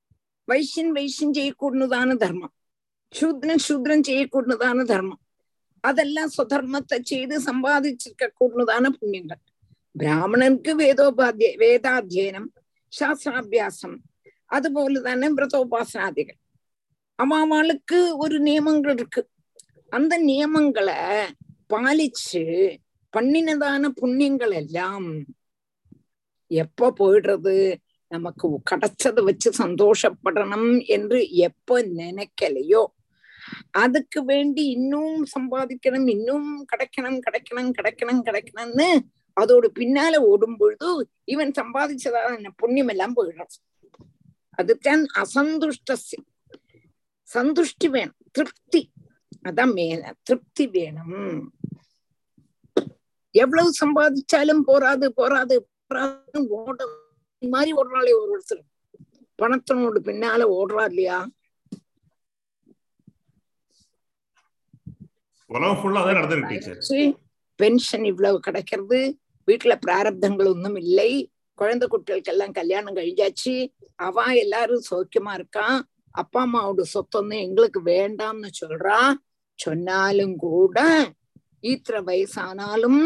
വൈശ്യൻ വൈശ്യൻ ചെയ്യക്കൂടുന്നതാണ് ധർമ്മം ശൂദ്രൻ ശൂദ്രൻ ചെയ്യക്കൂടുന്നതാണ് ധർമ്മം அதெல்லாம் சுதர்மத்தை செய்து சம்பாதிச்சிருக்க கூடதான புண்ணியங்கள் பிராமணனுக்கு வேதோபாத்திய வேதாத்தியனம் சாஸ்திராபியாசம் அதுபோல தானே விரதோபாசனாதிகள் அவளுக்கு ஒரு நியமங்கள் இருக்கு அந்த நியமங்களை பாலிச்சு பண்ணினதான புண்ணியங்கள் எல்லாம் எப்ப போயிடுறது நமக்கு கிடைச்சதை வச்சு சந்தோஷப்படணும் என்று எப்ப நினைக்கலையோ அதுக்கு வேண்டி இன்னும் சம்பாதிக்கணும் இன்னும் கிடைக்கணும் கிடைக்கணும் கிடைக்கணும் கிடைக்கணும்னு அதோடு பின்னால ஓடும் பொழுது இவன் சம்பாதிச்சதான புண்ணியம் எல்லாம் போயிடும் அதுதான் அசந்துஷ்ட சந்துஷ்டி வேணும் திருப்தி அதான் மேல திருப்தி வேணும் எவ்வளவு சம்பாதிச்சாலும் போராது போராது போராது ஓட மாதிரி ஓடுறாளே ஒரு ஒருத்தர் பணத்தினோடு பின்னால ஓடுறா இல்லையா உலகம் ஃபுல்லா அதான் நடந்திருக்கு டீச்சர் பென்ஷன் இவ்வளவு கிடைக்கிறது வீட்டுல பிராரப்தங்கள் ஒன்றும் இல்லை குழந்தை குட்டிகளுக்கு எல்லாம் கல்யாணம் கழிஞ்சாச்சு அவ எல்லாரும் சௌக்கியமா இருக்கான் அப்பா அம்மாவோட சொத்தொന്നും எங்களுக்கு வேண்டாம்னு சொல்றா சொன்னாலும் கூட ஈத்திர வயசானாலும்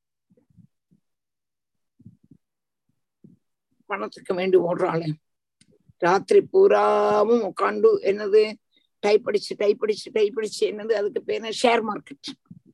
பணத்துக்கு வேண்டி ஓடுறாளே ராத்திரி பூராவும் உட்காந்து என்னது டைப் அடிச்சு டைப் அடிச்சு டைப் அடிச்சு என்னது அதுக்கு பேர் ஷேர் மார்க்கெட்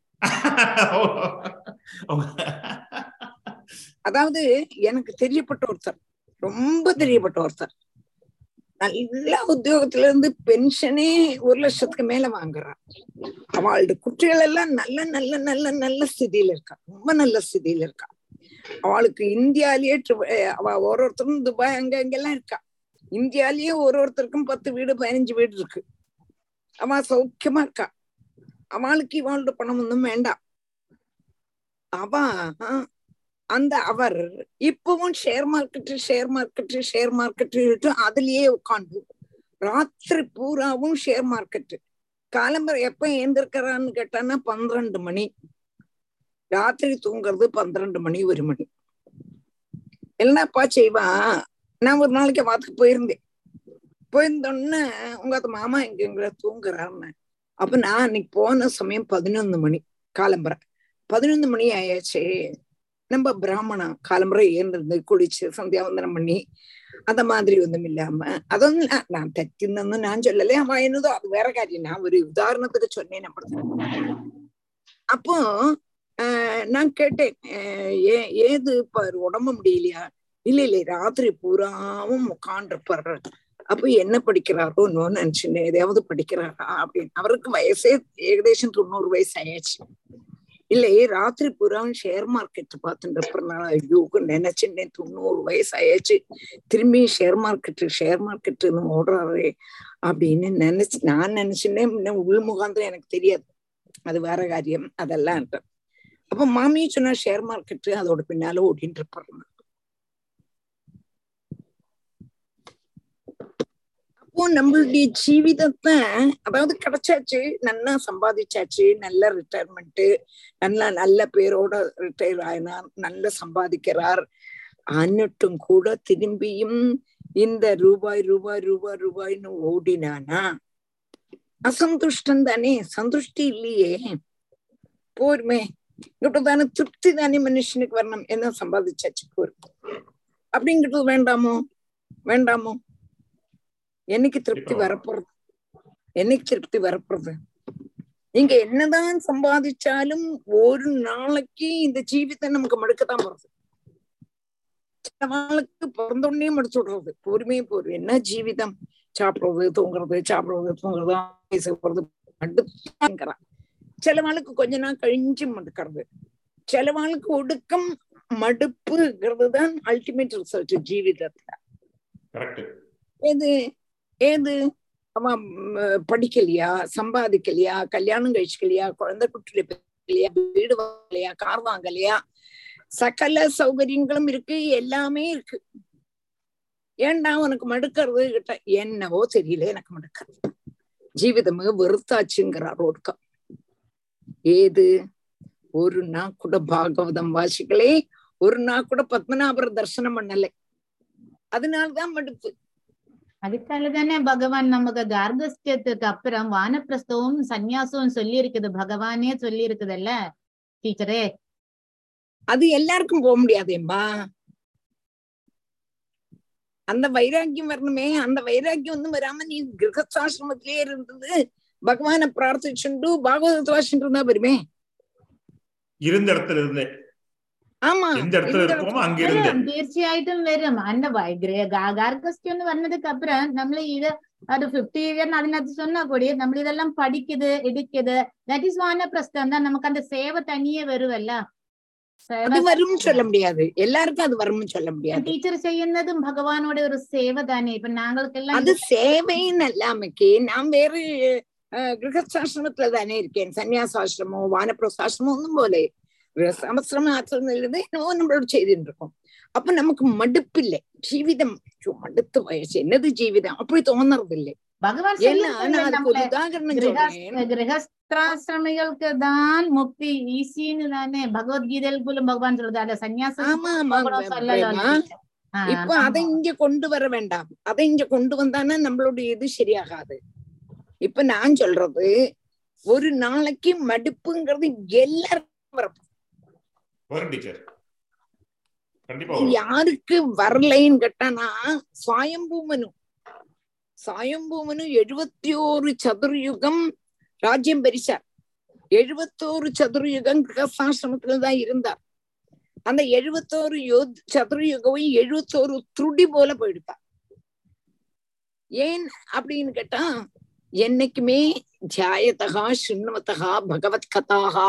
அதாவது எனக்கு தெரியப்பட்ட ஒருத்தர் ரொம்ப தெரியப்பட்ட ஒருத்தர் நல்ல உத்தியோகத்துல இருந்து பென்ஷனே ஒரு லட்சத்துக்கு மேல வாங்குறான் அவளோட குட்டிகள் எல்லாம் நல்ல நல்ல நல்ல நல்ல ஸ்திதியில இருக்கா ரொம்ப நல்ல ஸ்திதியில இருக்கா அவளுக்கு இந்தியாலேயே அவ ஒரு ஒருத்தரும் துபாய் அங்க அங்கெல்லாம் இருக்கா இந்தியாலேயே ஒரு ஒருத்தருக்கும் பத்து வீடு பதினஞ்சு வீடு இருக்கு அவ சௌக்கியமா இருக்கா அவளுக்கு இவாளோட பணம் ஒன்றும் வேண்டாம் அவ அந்த அவர் இப்பவும் share market share market share market அதுலயே உட்காந்து ராத்திரி பூராவும் ஷேர் மார்க்கெட் காலம்பரை எப்ப ஏந்திருக்கிறான்னு கேட்டான்னா பன்னிரண்டு மணி ராத்திரி தூங்குறது பன்னிரண்டு மணி ஒரு மணி என்னப்பா செய்வா நான் ஒரு நாளைக்கு வாத்துக்கு போயிருந்தேன் போயிருந்தோன்னு உங்க மாமா எங்க எங்களை தூங்குறாருன்னு அப்ப நான் அன்னைக்கு போன சமயம் பதினொன்னு மணி காலம்பரை பதினொன்னு மணி ஆயாச்சு நம்ம பிராமணா காலம்பரை ஏந்திருந்து குளிச்சு சந்தியாவந்தனம் பண்ணி அந்த மாதிரி ஒன்றும் இல்லாம അതൊന്നും நான் തെറ്റുന്നെന്ന് ഞാൻ ചൊല്ലലേ அவன் என்னதோ அது வேற காரியம் நான் ஒரு உதாரணத்துக்கு சொன்னேன் நம்ம அப்போ நான் கேட்டேன் ஏ ஏது இப்ப உடம்பு முடியலையா இல்ல இல்ல ராத்திரி பூராவும் உட்காண்டிருப்பாரு அப்ப என்ன படிக்கிறாரோ இன்னும் நினைச்சுன்னு எதையாவது படிக்கிறாரா அப்படின்னு அவருக்கு வயசே ஏகദേശம் தொண்ணூறு வயசு ஆயாச்சு இல்லை ராத்திரி பூராவும் ஷேர் மார்க்கெட் பார்த்துட்டு இருப்பறனால ஐயோ நினைச்சுட்டேன் தொண்ணூறு வயசு ஆயாச்சு திரும்பி ஷேர் மார்க்கெட் ஷேர் மார்க்கெட்னு ஓடுறாரு அப்படின்னு நினைச்சு நான் நினைச்சுட்டேன் உள் முகாந்திரம் எனக்கு தெரியாது அது வேற காரியம் அதெல்லாம் அப்ப மாமியும் சொன்னா ஷேர் மார்க்கெட் அதோட பின்னால ஓடிட்டு இருப்பாரு அப்போ நம்மளுடைய ஜீவிதத்தை அதாவது கிடைச்சாச்சு நல்லா சம்பாதிச்சாச்சு நல்ல ரிட்டையர்மெண்ட் நல்லா நல்ல பேரோட ரிட்டையர் ஆயினார் நல்ல சம்பாதிக்கிறார் அன்னிட்டும் கூட திரும்பியும் இந்த ரூபாய் ரூபாய் ரூபாய் ரூபாய்னு ஓடினானா அசந்துஷ்டம் தானே சந்துஷ்டி இல்லையே போருமே இங்கிட்டதான திருப்தி தானே மனுஷனுக்கு வரணும் என்ன சம்பாதிச்சாச்சு போரும் அப்படிங்கிறது வேண்டாமோ வேண்டாமோ என்னைக்கு திருப்தி வரப்போறது என்னைக்கு திருப்தி வரப்போறது நீங்க என்னதான் சம்பாதிச்சாலும் ஒரு நாளைக்கு இந்த ஜீவித்தை நமக்கு மடுக்கத்தான் போறது சில நாளுக்கு பிறந்தோடனே மடிச்சு விடுறது பொறுமையே போறது என்ன ஜீவிதம் சாப்பிடுறது தூங்குறது சாப்பிடுறது தூங்குறது பேசுறது மடுக்கிறான் சில நாளுக்கு கொஞ்ச நாள் கழிஞ்சு மடுக்கிறது சில நாளுக்கு ஒடுக்கம் மடுப்புங்கிறது தான் அல்டிமேட் ரிசல்ட் ஜீவிதத்துல ஏது ஏது அவன் படிக்கலையா சம்பாதிக்கலையா கல்யாணம் கழிச்சுக்கலையா குழந்தை குட்டிலையா வீடு வாங்கலையா கார் வாங்கலையா சகல சௌகரியங்களும் இருக்கு எல்லாமே இருக்கு ஏன்டா உனக்கு மடுக்கிறது கிட்ட என்னவோ தெரியல எனக்கு மடுக்கிறது ஜீவிதமே வெறுத்தாச்சுங்கிறார் ஒடுக்கம் ஏது ஒரு நாள் கூட பாகவதம் வாசிகளே ஒரு நாள் கூட பத்மநாபர தர்சனம் பண்ணலை அதனால்தான் மடுப்பு அதுக்காக தானே பகவான் நமக்கு கார்கஸ்டியத்துக்கு அப்புறம் வானப்பிரஸ்தவும் சந்நியாசமும் சொல்லி இருக்குது பகவானே சொல்லி இருக்குதுல்ல டீச்சரே அது எல்லாருக்கும் போக முடியாதேம்பா அந்த வைராக்கியம் வரணுமே அந்த வைராக்கியம் ஒന്നും வராம நீ கிரகஸ்தாசிரமத்திலே இருந்தது பகவானை பிரார்த்திச்சுண்டு பாகவத வாசிட்டு இருந்தா வருமே இருந்த இடத்துல இருந்தே ஆமா எந்த இடத்துல இந்த இருக்கோமோ அங்க இருந்தே വരും തീർച്ചയായിട്ടും വരും അന്റെ ഗാർഗസ്റ്റി എന്ന് പറഞ്ഞதுக்கு அப்புறம் നമ്മൾ ഇത് ഒരു ഫിഫ്റ്റി ഇയർ അതിനകത്ത് சொன்னா കൂടി നമ്മൾ ഇതെല്ലാം പഠിക്കുത് എടുക്കുത് ദാറ്റ് ഈസ് വാനപ്രസ്ഥം தான் நமக்கு அந்த சேவை தனியே வருவല്ല அது வரும்னு சொல்ல முடியாது எல்லாருக்கும் அது வரும்னு சொல்ல முடியாது ടീച്ചർ ചെയ്യുന്നതും ഭഗവാനോட ഒരു സേവ തന്നെ ഇപ്പൊ ഞങ്ങൾക്കെല്ലാം அது சேவைன்னு அல்லாமக்கு நான் வேறு அஹ், கிரகஸ்தாசிரமத்துல தானே இருக்கேன் சன்னியாசாசிரமோ வானப்பிரசாசிரமோ ஒன்றும் போல கிரகஸ்தாசிரமம் ஆசிரமம் என்னவோ நம்மளோட செய்துட்டு இருக்கோம் அப்ப நமக்கு மடுப்பில்லை ஜீவிதம் ஐயோ, மடுத்து வயசு என்னது ஜீவிதம் அப்படி தோணுறது இல்லை ഭഗവാൻ ஏன்னா நான் அதுக்கு ஒரு നമ്മളെ உதாரணம் சொல்றேன் ഗൃഹസ്ഥാശ്രമികൾക്ക് தான் முக்தி ஈஸின்னு தானே பகவத்கீதையில் போலும் பகவான் சொல்றது அத சன்னியாசம் ஆமா ஆமா போகணும் சொல்லலாம் பிரேமா. ஆ, இப்ப ஆமா. அதை இங்க கொண்டு வர வேண்டாம் அதை இங்க கொண்டு வந்தானா நம்மளுடைய இது சரியாகாது இப்ப நான் சொல்றது ஒரு நாளைக்கு மடுப்புங்கிறது எல்லாருக்கும் வரப்போகுது. வரும் டீச்சர் கண்டிப்பா வரும் யாருக்கு வரலைன்னு கேட்டானா சுவாயம்பூமனு சுவாயம்பூமனு எழுபத்தி ஓரு சதுர்யுகம் ராஜ்யம் பரிசார் எழுபத்தோரு சதுர்யுகம் கிரகசாசிரமத்துல தான் இருந்தார் அந்த எழுபத்தோரு யோ சதுர்யுகவும் எழுபத்தோரு துருடி போல போயிடுத்தார் ஏன் அப்படின்னு கேட்டா என்னைக்குமே ஜாயதகா சின்னவத்தகா பகவத் கதாகா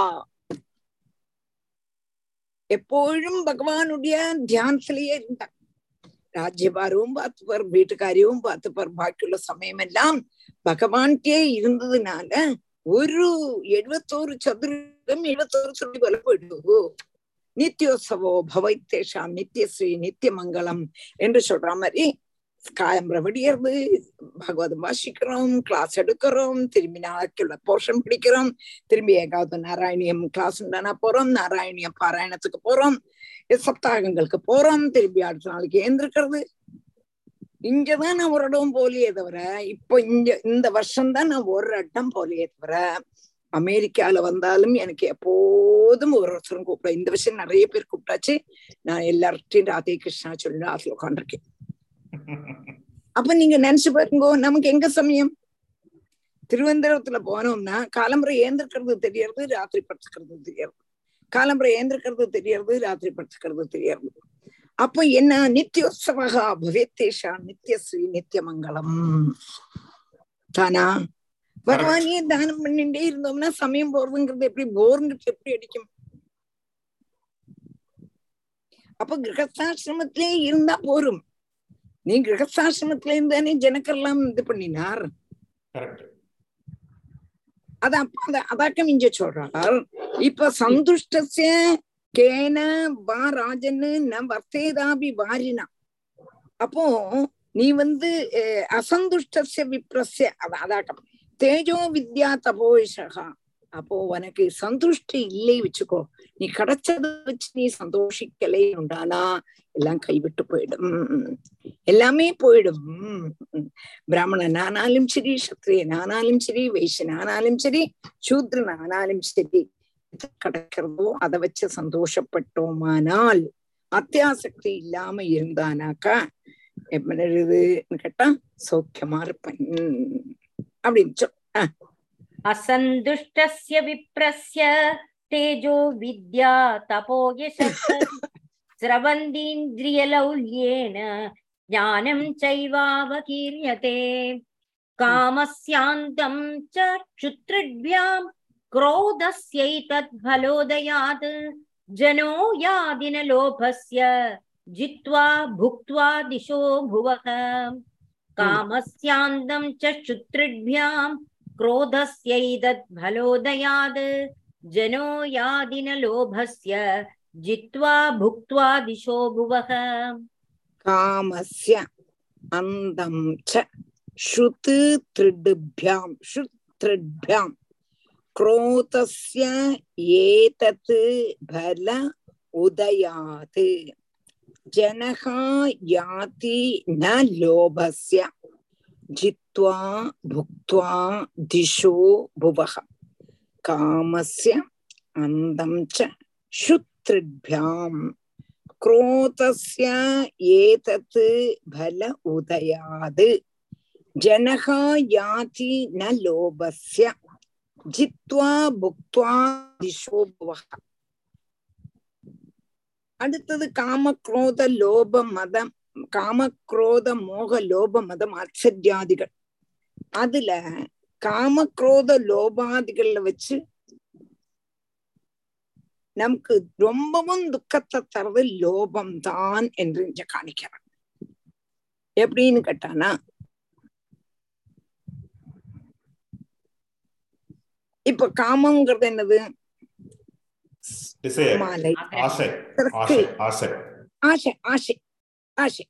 எப்பொழுதும் பகவானுடைய தியானத்திலேயே இருந்தார் ராஜ்யபாரவும் பார்த்துப்பார் வீட்டுக்காரியவும் பார்த்துப்பார் பாக்கியுள்ள சமயமெல்லாம் பகவான்கே இருந்ததுனால ஒரு எழுபத்தோரு சதுரம் எழுபத்தோரு சொல்லி போல போயிடுது நித்தியோத்சவோ பவைத்தேஷாம் நித்தியஸ்ரீ நித்திய மங்களம் என்று சொல்ற மாதிரி காயம்பர விடியறது பாகவதம் வாசிக்கிறோம் கிளாஸ் எடுக்கிறோம் திரும்பி நாளைக்குள்ள போர்ஷன் பிடிக்கிறோம் திரும்பி ஏகாவது நாராயணியம் கிளாஸ் உண்டானா போறோம் நாராயணியம் பாராயணத்துக்கு போறோம் சப்தாகங்களுக்கு போறோம் திரும்பி அடுத்த நாளைக்கு ஏந்திருக்கிறது இங்கதான் நான் ஒரு இடம் போலியே தவிர இப்போ இங்க இந்த வருஷம் தான் நான் ஒரு இடம் போலியே தவிர அமெரிக்கால வந்தாலும் எனக்கு எப்போதும் ஒரு ஒருத்தரும் கூப்பிட இந்த விஷயம் நிறைய பேர் கூப்பிட்டாச்சு நான் எல்லார்ட்டையும் ராதே கிருஷ்ணா சொல்லி அதுல உட்காந்துருக்கேன் அப்ப நீங்க நினைச்சு பாருங்க நமக்கு எங்க சமயம் திருவனந்தபுரத்துல போனோம்னா காலம்பரை ஏந்திருக்கிறது தெரியறது ராத்திரி படுத்துக்கிறது தெரியறது காலம்பரை ஏந்திருக்கிறது தெரியறது ராத்திரி படுத்துக்கிறது தெரியறது அப்ப என்ன நித்தியோத்சவகா பவேத்தேஷா நித்தியஸ்ரீ நித்திய மங்களம் தானா பகவானே தானம் பண்ணிட்டே இருந்தோம்னா சமயம் போறதுங்கிறது எப்படி போருங்கிறது எப்படி அடிக்கும் அப்ப கிரகஸ்தாசிரமத்திலே இருந்தா போரும் நீ கிரகஸ்தாசிரமத்தில இருந்தானே ஜனக்கெல்லாம் இது பண்ணினார் கரெக்ட் அது அப்ப அத அதாக்கம் இங்க சொல்றார் இப்ப சந்துஷ்டஸ்ய கேன வா ராஜன்னு ந வர்த்தேதாபி வாரினா அப்போ நீ வந்து அஹ், அசந்துஷ்டஸ்ய விப்ரஸ்ய அத- அதாக்கம் தேஜோ வித்யா தபோஷகா அப்போ உனக்கு சந்துஷ்டி இல்லை வச்சுக்கோ நீ கிடைச்சதை வச்சு நீ சந்தோஷிக்கலை உண்டானா எல்லாம் கைவிட்டு போயிடும் எல்லாமே போயிடும் பிராமணன் ஆனாலும் சரி சத்திரியன் ஆனாலும் சரி வைசியன் ஆனாலும் சரி சூத்ரன் ஆனாலும் சரி எது கிடைக்கிறதோ அதை வச்சு சந்தோஷப்பட்டோமானால் அத்தியாசக்தி இல்லாம இருந்தானாக்கா எப்படி எழுதுன்னு கேட்டா சௌக்கியமா இருப்பேன் அப்படின்னு சொல் असन्तुष्टस्य विप्रस्य तेजो विद्या तपो यशः स्रवन्तीन्द्रियलौल्येन ज्ञानं चैवावकीर्यते कामस्यान्तं च क्षुत्रिभ्यां क्रोधस्यैतद्फलोदयात् जनो यादिनलोभस्य जित्वा भुक्त्वा दिशो भुवः कामस्यान्तं च क्षुत्रिभ्यां क्रोधस्यैतत् फलोदयात् जनो यादिनलोभस्य जित्वा भुक्त्वा दिशो भुवः காமஸ்ய அந்தம் ச ஸ்ருது திருடுபியாம் ஸ்ருத்ருட்பியாம் क्रोधस्य एतत् फल उदयात् जनः याति न लोभस्य जित्वा भुक्त्वा दिशो भुवः कामस्य अन्दं च शुत्रिभ्याम् क्रोधस्य एतत् फल उदयात् जनः याति न लोभस्य जित्वा भुक्त्वा दिशो भुवः அடுத்தது காம குரோத லோப மதம் காம குரோத மோக லோப மதம் ஆச்சரியாதிகள் அதுல காம குரோத லோபாதிகள்ல வச்சு நமக்கு ரொம்பவும் துக்கத்தை தரது லோபம் தான் என்று இங்க காணிக்கிறான் எப்படின்னு கேட்டானா இப்ப காமங்கிறது என்னது Desire. மாலை ஆசை அதற்கு ஆசை ஆசை ஆசை ஆசை ஆசை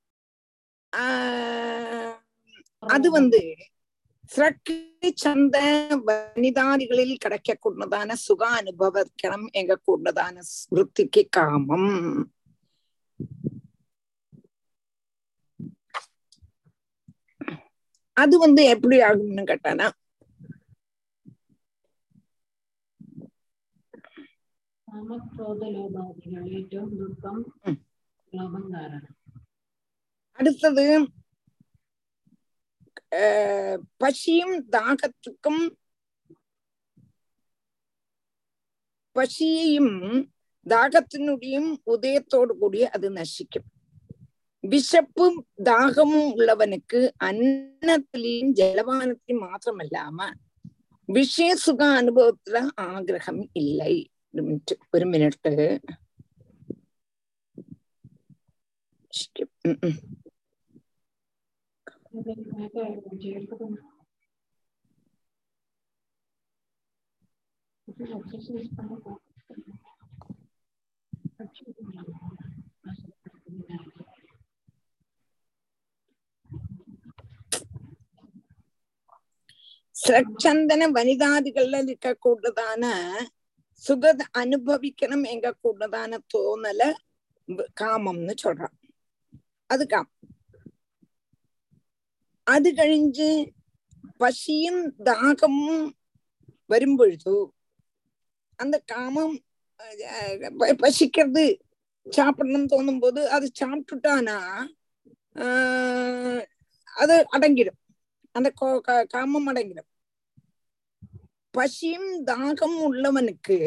ஆஹ் அது வந்து சிரக்கு சந்த வனிதாதிகளில் கிடைக்கக்கூடியதான சுக அனுபவக்கணம் எங்க கூடதான ஸ்மிருதிக்கு காமம் அது வந்து எப்படி ஆகும்னு கேட்டானா കാമക്രോധ ലോപാദികൾ ഏറ്റവും ദുഃഖം ഉം. ലോകം കാരണം அடுத்தது ஆஹ் பசியும் தாகத்துக்கும் பசியையும் தாகத்தினுடையும் உதயத்தோடு கூடிய அது நசிக்கும் விஷப்பும் தாகமும் உள்ளவனுக்கு அன்னத்திலையும் ஜலபானத்திலையும் மாத்திரமல்லாம விஷய சுக அனுபவத்துல ஆகிரகம் இல்லை ஒரு மினிட் ஒரு மினிட் ഉം ഉം. சிரச்சந்தன வனிதாதிகள்ல இருக்கக்கூடதான சுக அனுபவிக்கணும் எங்க கூடதான தோணல வ- காமம்னு சொல்றான் அது காம் அது கழிஞ்சு பசியும் தாகமும் வரும்பொழுது அந்த காமம் அஹ், ப- பசிக்கிறது சாப்பிடணும்னு தோணும் போது அது சாப்பிட்டுட்டானா ஆஹ் அது அடங்கிடும் அந்த கோ- கா- காமம் அடங்கிடும் பசியும் தாகம் உள்ளவனுக்கு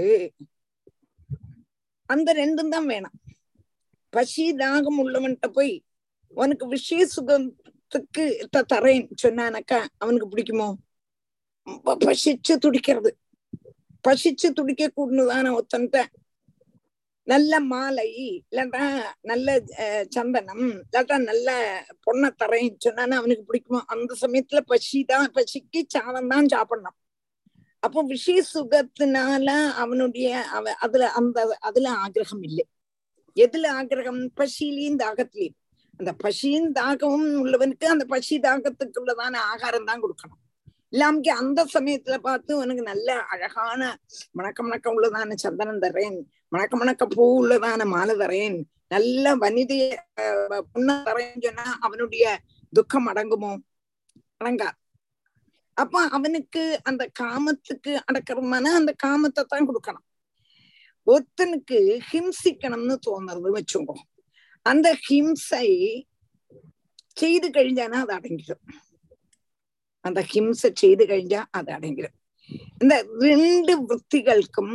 அந்த ரெண்டும் தான் வேணும் பசி தாகம் உள்ளவன்கிட்ட போய் உனக்கு விஷய சுகத்துக்கு த- தரேன் சொன்னானாக்கா அவனுக்கு பிடிக்குமோ ப- பசிச்சு துடிக்கிறது பசிச்சு துடிக்க கூடதான ஒருத்தன்ட்ட நல்ல மாலை இல்லாட்டா நல்ல அஹ், சந்தனம் இல்லாட்டா நல்ல பொண்ணை தரேன்னு சொன்னானா அவனுக்கு பிடிக்குமோ அந்த சமயத்துல பசிதான் பசிக்கு சாதம் தான் சாப்பிடணும் அப்போ விஷய சுகத்தினால அவனுடைய அவ அதுல அந்த அதுல ஆகிரகம் இல்லை எதுல ஆகிரகம் பசியிலையும் தாகத்திலையும் அந்த பசியும் தாகமும் உள்ளவனுக்கு அந்த பசி தாகத்துக்கு உள்ளதான ஆகாரம் தான் கொடுக்கணும் இல்லாமக்கு அந்த சமயத்துல பார்த்து உனக்கு நல்ல அழகான மணக்க மணக்க உள்ளதான சந்தனம் தரேன் மணக்க மணக்க பூ உள்ளதான மாலை தரேன் நல்ல வனிதைய அஹ், பொண்ண தரேன்னு சொன்னா அவனுடைய துக்கம் அடங்குமோ அடங்கா அப்ப அவனுக்கு அந்த காமத்துக்கு அடக்கிறமான அந்த காமத்தை தான் கொடுக்கணும் ஒருத்தனுக்கு ஹிம்சிக்கணும்னு தோணுறது வச்சுக்கோ அந்த ஹிம்சை செய்து கழிஞ்சானா அது அடங்கிடும் அந்த ஹிம்சை செய்து கழிஞ்சா அது அடங்கிடும் இந்த ரெண்டு விற்த்திകൾക്കും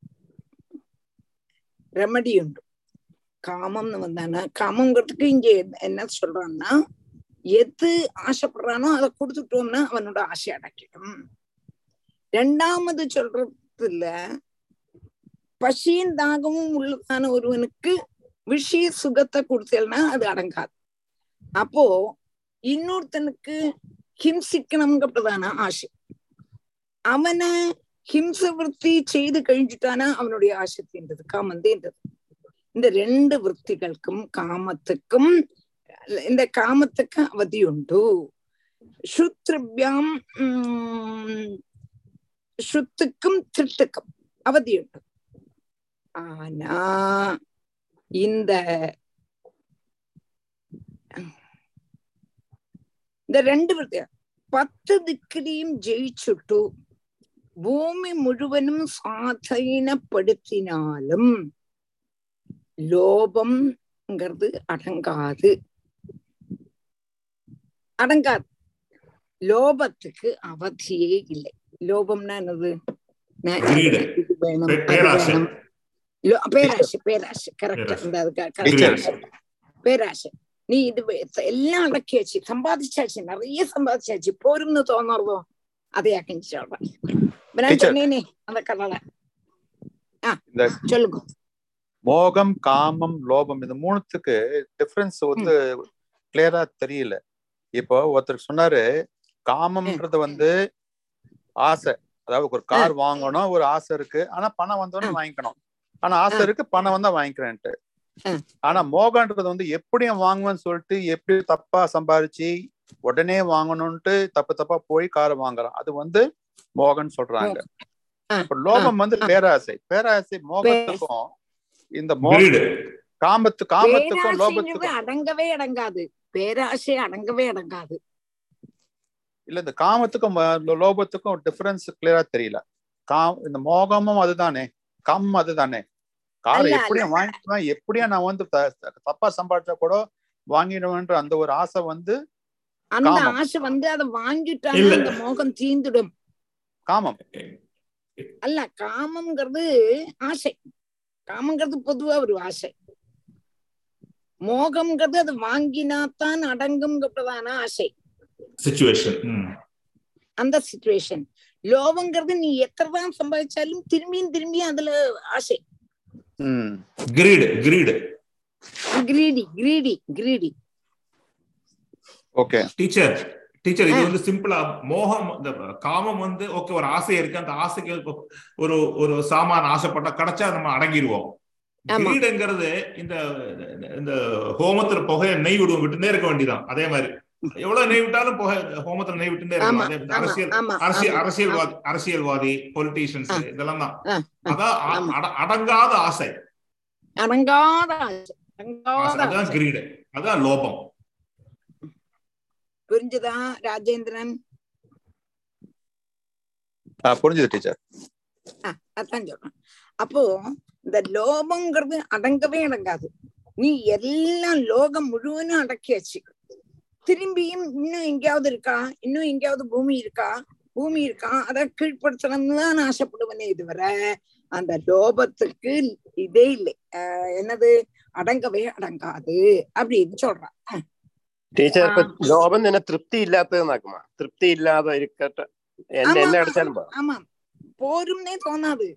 ரெமடி உண்டு காமம்னு வந்தானா காமங்கிறதுக்கு இங்க என்ன சொல்றான்னா எது ஆசைப்படுறானோ அதை கொடுத்துட்டோம்னா அவனோட ஆசை அடக்கிடும் ரெண்டாமது சொல்றதுல பசியும் தாகமும் உள்ளதான ஒருவனுக்கு விஷய சுகத்தை கொடுத்தேன்னா அது அடங்காது அப்போ இன்னொருத்தனுக்கு ஹிம்சிக்கணுங்கிறதான ஆசை அவனை ஹிம்ச விற்பி செய்து கழிஞ்சுட்டானா அவனுடைய ஆசை தீர்ந்தது காமம் தீர்ந்தது இந்த ரெண்டு விற்த்திകൾക്കും காமத்துக்கும் இந்த காமத்துக்கு அவதியுண்டு ശ്രുതൃഭ്യാം ശ്രുത്തുക്കും திருட்டுக்கும் அவதியுண்டு ஆனா இந்த இந்த ரெண்டு പ്രത്യേക പത്ത് ദിക്കിലെയും ജയിച്ചിട്ടു ഭൂമി മുഴുവനും സ്വാധീനപ്പെടുത്തിനാലും ലോപംங்கிறது அடங்காது அடங்காது லோபத்துக்கு அவதியே இல்லை லோபம்னா என்னது நான் Greed. இது வேணும் பே- அது பேராசை. வேணும் லோ- பேராசை பேராசை கரெக்ட் பேராசை. இந்த அதுக்கு Greed. correct. பேராசை நீ இது வே- எல்லாம் அடக்கியாச்சு சம்பாதிச்சாச்சு நிறைய சம்பாதிச்சாச்சு போரும்னு தோணுறதோ அதையாக்கி சொல்றேன் இப்ப நான் Teacher. சொன்னேனே அந்த கதலை இந்த சொல்லுங்க மோகம் காமம் லோபம் இந்த மூணுத்துக்கு டிஃபரன்ஸ் வந்து கிளியரா தெரியல இப்போ ஒருத்தர் சொன்னாரு காமம்ன்றது வந்து ஆசை அதாவது ஒரு கார் வாங்கணும் ஒரு ஆசை இருக்கு ஆனா பணம் வந்தோடனே ஆ. வாங்கிக்கணும் ஆனா ஆசை ஆ. இருக்கு பணம் வந்தா வாங்கிக்கிறேன்ட்டு ஆ. ஆனா மோகன்றது வந்து எப்படியும் வாங்குவேன்னு சொல்லிட்டு எப்படி தப்பா சம்பாரிச்சு உடனே வாங்கணும்ட்டு தப்பு தப்பா போய் காரை வாங்குறான் அது வந்து மோகன் சொல்றாங்க ஆ, இப்ப லோபம் வந்து ஆ. பேராசை பேராசை மோகத்துக்கும் இந்த மோக Greed. காமத்து காமத்துக்கும் பேராசைங்கிறது லோபத்துக்கும் அடங்கவே அடங்காது பேராசை அடங்கவே அடங்காது இல்ல இந்த காமத்துக்கும் ம- லோபத்துக்கும் டிஃபரன்ஸ் கிளியரா தெரியல காம் இந்த மோகமும் அதுதானே கம் அதுதானே காரை அல்ல, எப்படியும் வாங்கிடுவேன் எப்படியும் நான் வந்து த- த- தப்பா சம்பாதிச்சா கூட வாங்கிடுவேன்ற அந்த ஒரு ஆசை வந்து அந்த காமம். ஆசை வந்து அதை வாங்கிட்டாலும் இல்ல. அந்த மோகம் தீந்துடும் காமம் அல்ல காமம்ங்கிறது ஆசை காமங்கிறது பொதுவா ஒரு ஆசை மோகம்ங்கிறது அது வாங்கினாத்தான் அடங்கும்ங்கிறதான ஆசை சிச்சுவேஷன் ம் அந்த சுச்சுவேஷன் லோபங்கிறது நீ எத்தனைதான் சம்பாதிச்சாலும் திரும்பியும் திரும்பியும் அதுல ஆசை ம் கிரீடு கிரீடு கிரீடி கிரீடி கிரீடி ஓகே டீச்சர் டீச்சர் இது ஆ. வந்து சிம்பிளா மோகம் இந்த காமம் வந்து ஓகே ஒரு ஆசை இருக்கு அந்த ஆசைக்கு இப்போ ஒரு ஒரு சாமான் ஆசைப்பட்டா கிடைச்சா நம்ம அடங்கிடுவோம் ஆமா. கிரீடுங்கிறது இந்த இந்த ஹோமத்துல புகைய நெய் விடுவோம் விட்டுனே இருக்க வேண்டியதான் அதே மாதிரி எவ்வளவு நெய் விட்டாலும் புகை ஹோமத்துல நெய் விட்டுனே ஆமா இருக்கலாம் அதே இந்த ஆமா அரசியல் ஆமா அரசியல் ஆமா. அரசியல்வாதி அரசியல்வாதி பொலிட்டீஷியன்ஸ் ஆ. இதெல்லாம் தான் ஆ, ஆ, அதான் அ- ஆமா. அட- அடங்காத ஆசை அடங்காத ஆசை அடங்காத அதான் ஆசை கிரீடு அதான் லோபம் புரிஞ்சுதா ராஜேந்திரன் புரிஞ்சுது டீச்சர் அதான் சொல்றேன் அப்போ இந்த லோபங்கிறது அடங்கவே அடங்காது நீ எல்லாம் லோகம் முழுவதும் அடக்கியாச்சு திரும்பியும் இன்னும் எங்கேயாவது இருக்கா இன்னும் எங்கேயாவது பூமி இருக்கா பூமி இருக்கா அதை கீழ்ப்படுத்தணும்னு தான் ஆசைப்படுவனே இதுவரை அந்த லோபத்துக்கு இதே இல்லை ஆஹ் என்னது அடங்கவே அடங்காது அப்படின்னு சொல்றான் ടീച്ചർ ഇപ്പൊ ആ. ലോകം തന്നെ തൃപ്തി ഇല്ലാത്തതെന്നാക്കുമാ തൃപ്തി ഇല്ലാതെ ഇരിക്കട്ടെ എന്നെ ஆமா, എന്നെ ஆமா, അടിച്ചാലും പോ ஆமா போரும்னே தோணாது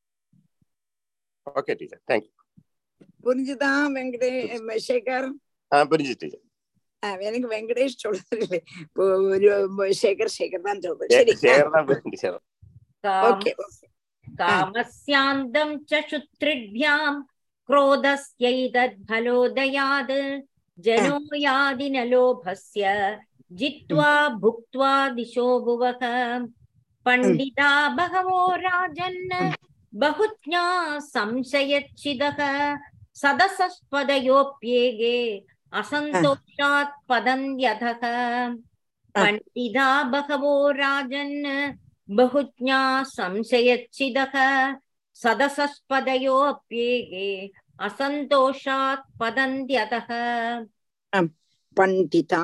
ഓക്കെ ടീച്ചർ താങ്ക് യു புரிஞ்சுதா வெங்கடே சேகர் ആ പുരിഞ്ചു ടീച്ചർ ஆஹ் எனக்கு வெங்கடேஷ் சொல்றது இல்லை இப்போ ஒரு சேகர் சேகர் தான் சொல்றது சரி ശേഖരനാ ടീച്ചർ ஓகே कामस्यान्दं च शुत्रिभ्यां क्रोधस्यैतद्फलोदयात् जनो यादि न लोभस्य जित्वा भुक्त्वा दिशो भुवः पण्डिता बहवो राजन् बहुज्ञा संशयच्छिदः सदसस्पदयोऽप्येगे असन्तोषात् पदन्त्यधः पण्डिता बहवो राजन् बहुज्ञा संशयच्छिदः सदसस्पदयोऽप्येगे असन्तोषात् पतन्त्यतः பண்டிதா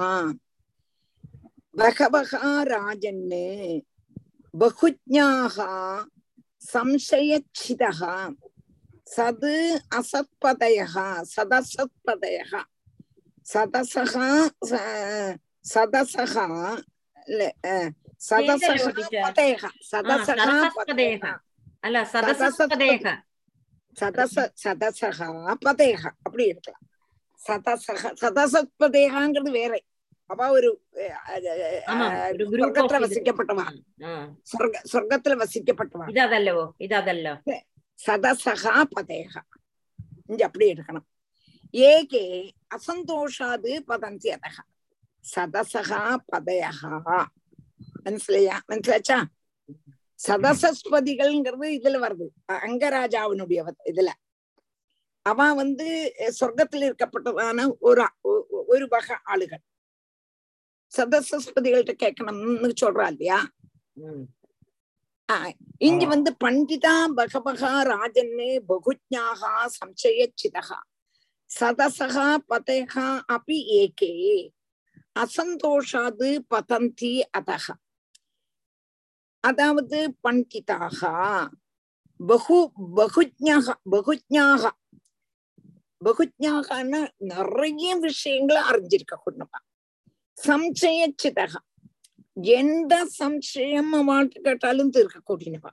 பகவகா ராஜன்னு பகுஜ்ஞாக சம்சயச்சிதः சது அசத்பதயः சதசத்பதயः சதசக ச- சதசக இல்ல, அஹ், சதசக ஏதோ teacher. பதயः சதசக सदसस्पदेः பதயः अल सदसस्पदेः சதச சதசகா பதேகா அப்படி இருக்கலாம் சதசக சதசத்பதேகாங்கிறது வேற அவ ஒரு அஹ், அஹ், ஆமா அஹ், ഒരു ഗ്രൂപ്പ് சொர்க்கத்துல வசிக்கப்பட்டவா சொர்க்க சொர்க்கத்துல வசிக்கப்பட்டவா ഇതല്ലോ ഇതല്ലോ சதசகா பதேகா இங்க அப்படி எடுக்கணும் ஏகே அசந்தோஷாது பதந்தி அதக சதசகா பதயகா மனசிலையா மனசிலாச்சா சதசஸ்பதிகள்ங்கிறது இதுல வருது அ- அங்கராஜாவினுடைய வ- இதுல அவன் வந்து அஹ், சொர்க்கத்துல இருக்கப்பட்டதான ஒரு ஆ- ஒ- ஒ- ஒரு வகை ஆளுகள் சதசஸ்பதிகள்கிட்ட கேட்கணும்னு சொல்றா இல்லையா ம். ஆஹ் இங்க ஆமா. வந்து பண்டிதா பகவகா ராஜன்னு பகுஜ்ஞாகா சம்சயச்சிதகா சதசகா பதேகா அபி ஏகே அசந்தோஷாது பதந்தி அதக அதாவது பண்டிதாக பகு பகுஜ்ஞாக பகுஜ்ஞாக பகுஜ்ஞாகன்னா நிறைய விஷயங்களை அறிஞ்சிருக்க கொண்டுமா சம்சயச்சிதக எந்த சம்சயம் அவள்கிட்ட கேட்டாலும் தீர்க்கக்கூடியவா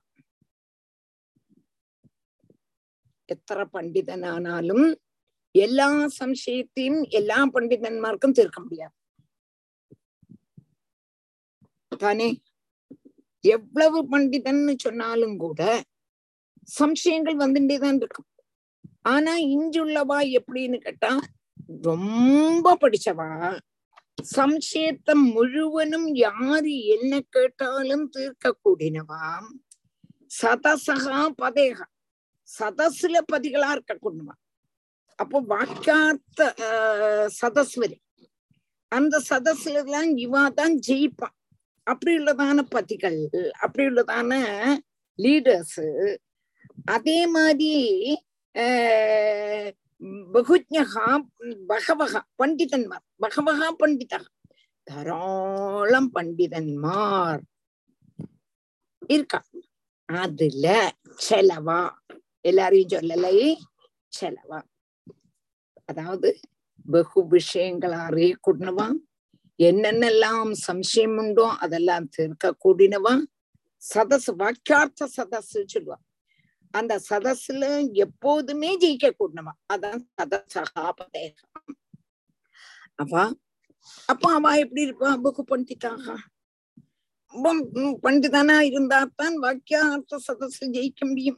എത്ര പണ്ഡിതനാണാലും എല്ലാ സംശയത്തെയും എല്ലാ പണ്ഡിതന്മാർക്കും തീർക്ക முடியாது தானே எவ்வளவு பண்டிதன்னு சொன்னாலும் கூட சம்சயங்கள் வந்துட்டேதான் இருக்கும் ஆனா இஞ்சுள்ளவா எப்படின்னு கேட்டா ரொம்ப படிச்சவா சம்சயத்தை முழுவதும் யாரு என்ன கேட்டாலும் தீர்க்க கூடினவாம் சதசகா பதேகா சதசுல பதிகளா இருக்க கொண்டுவா அப்போ வாக்கார்த்த ஆஹ், சதஸ் வரும் அந்த சதஸ்ல எல்லாம் இவா தான் ஜெயிப்பான் அப்படி உள்ளதான பதிகள் அப்படி உள்ளதான லீடர்ஸ் அதே மாதிரி ஆஹ், பகுஜ்ஞகா பகவகா பண்டிதன்மார் பகவகா பண்டிதா தாராளம் பண்டிதன்மார் இருக்கா அதுல செலவா எல்லாரையும் சொல்லலை செலவா அதாவது பகு விஷயங்கள் அறியக்கூடியவா என்னென்னலாம் சம்சயம் உண்டோ அதெல்லாம் தீர்க்க கூடினவா சதஸ் வாக்கியார்த்த சதஸ் சொல்லுவா அந்த சதஸ்ல எப்போதுமே ஜெயிக்க கூடினவா அதான் சதசகாபதேகம் அவ அப்ப அவ எப்படி இருப்பா பகு பண்டிதாக பண்டிதனா இருந்தாத்தான் வாக்கியார்த்த சதஸ் ஜெயிக்க முடியும்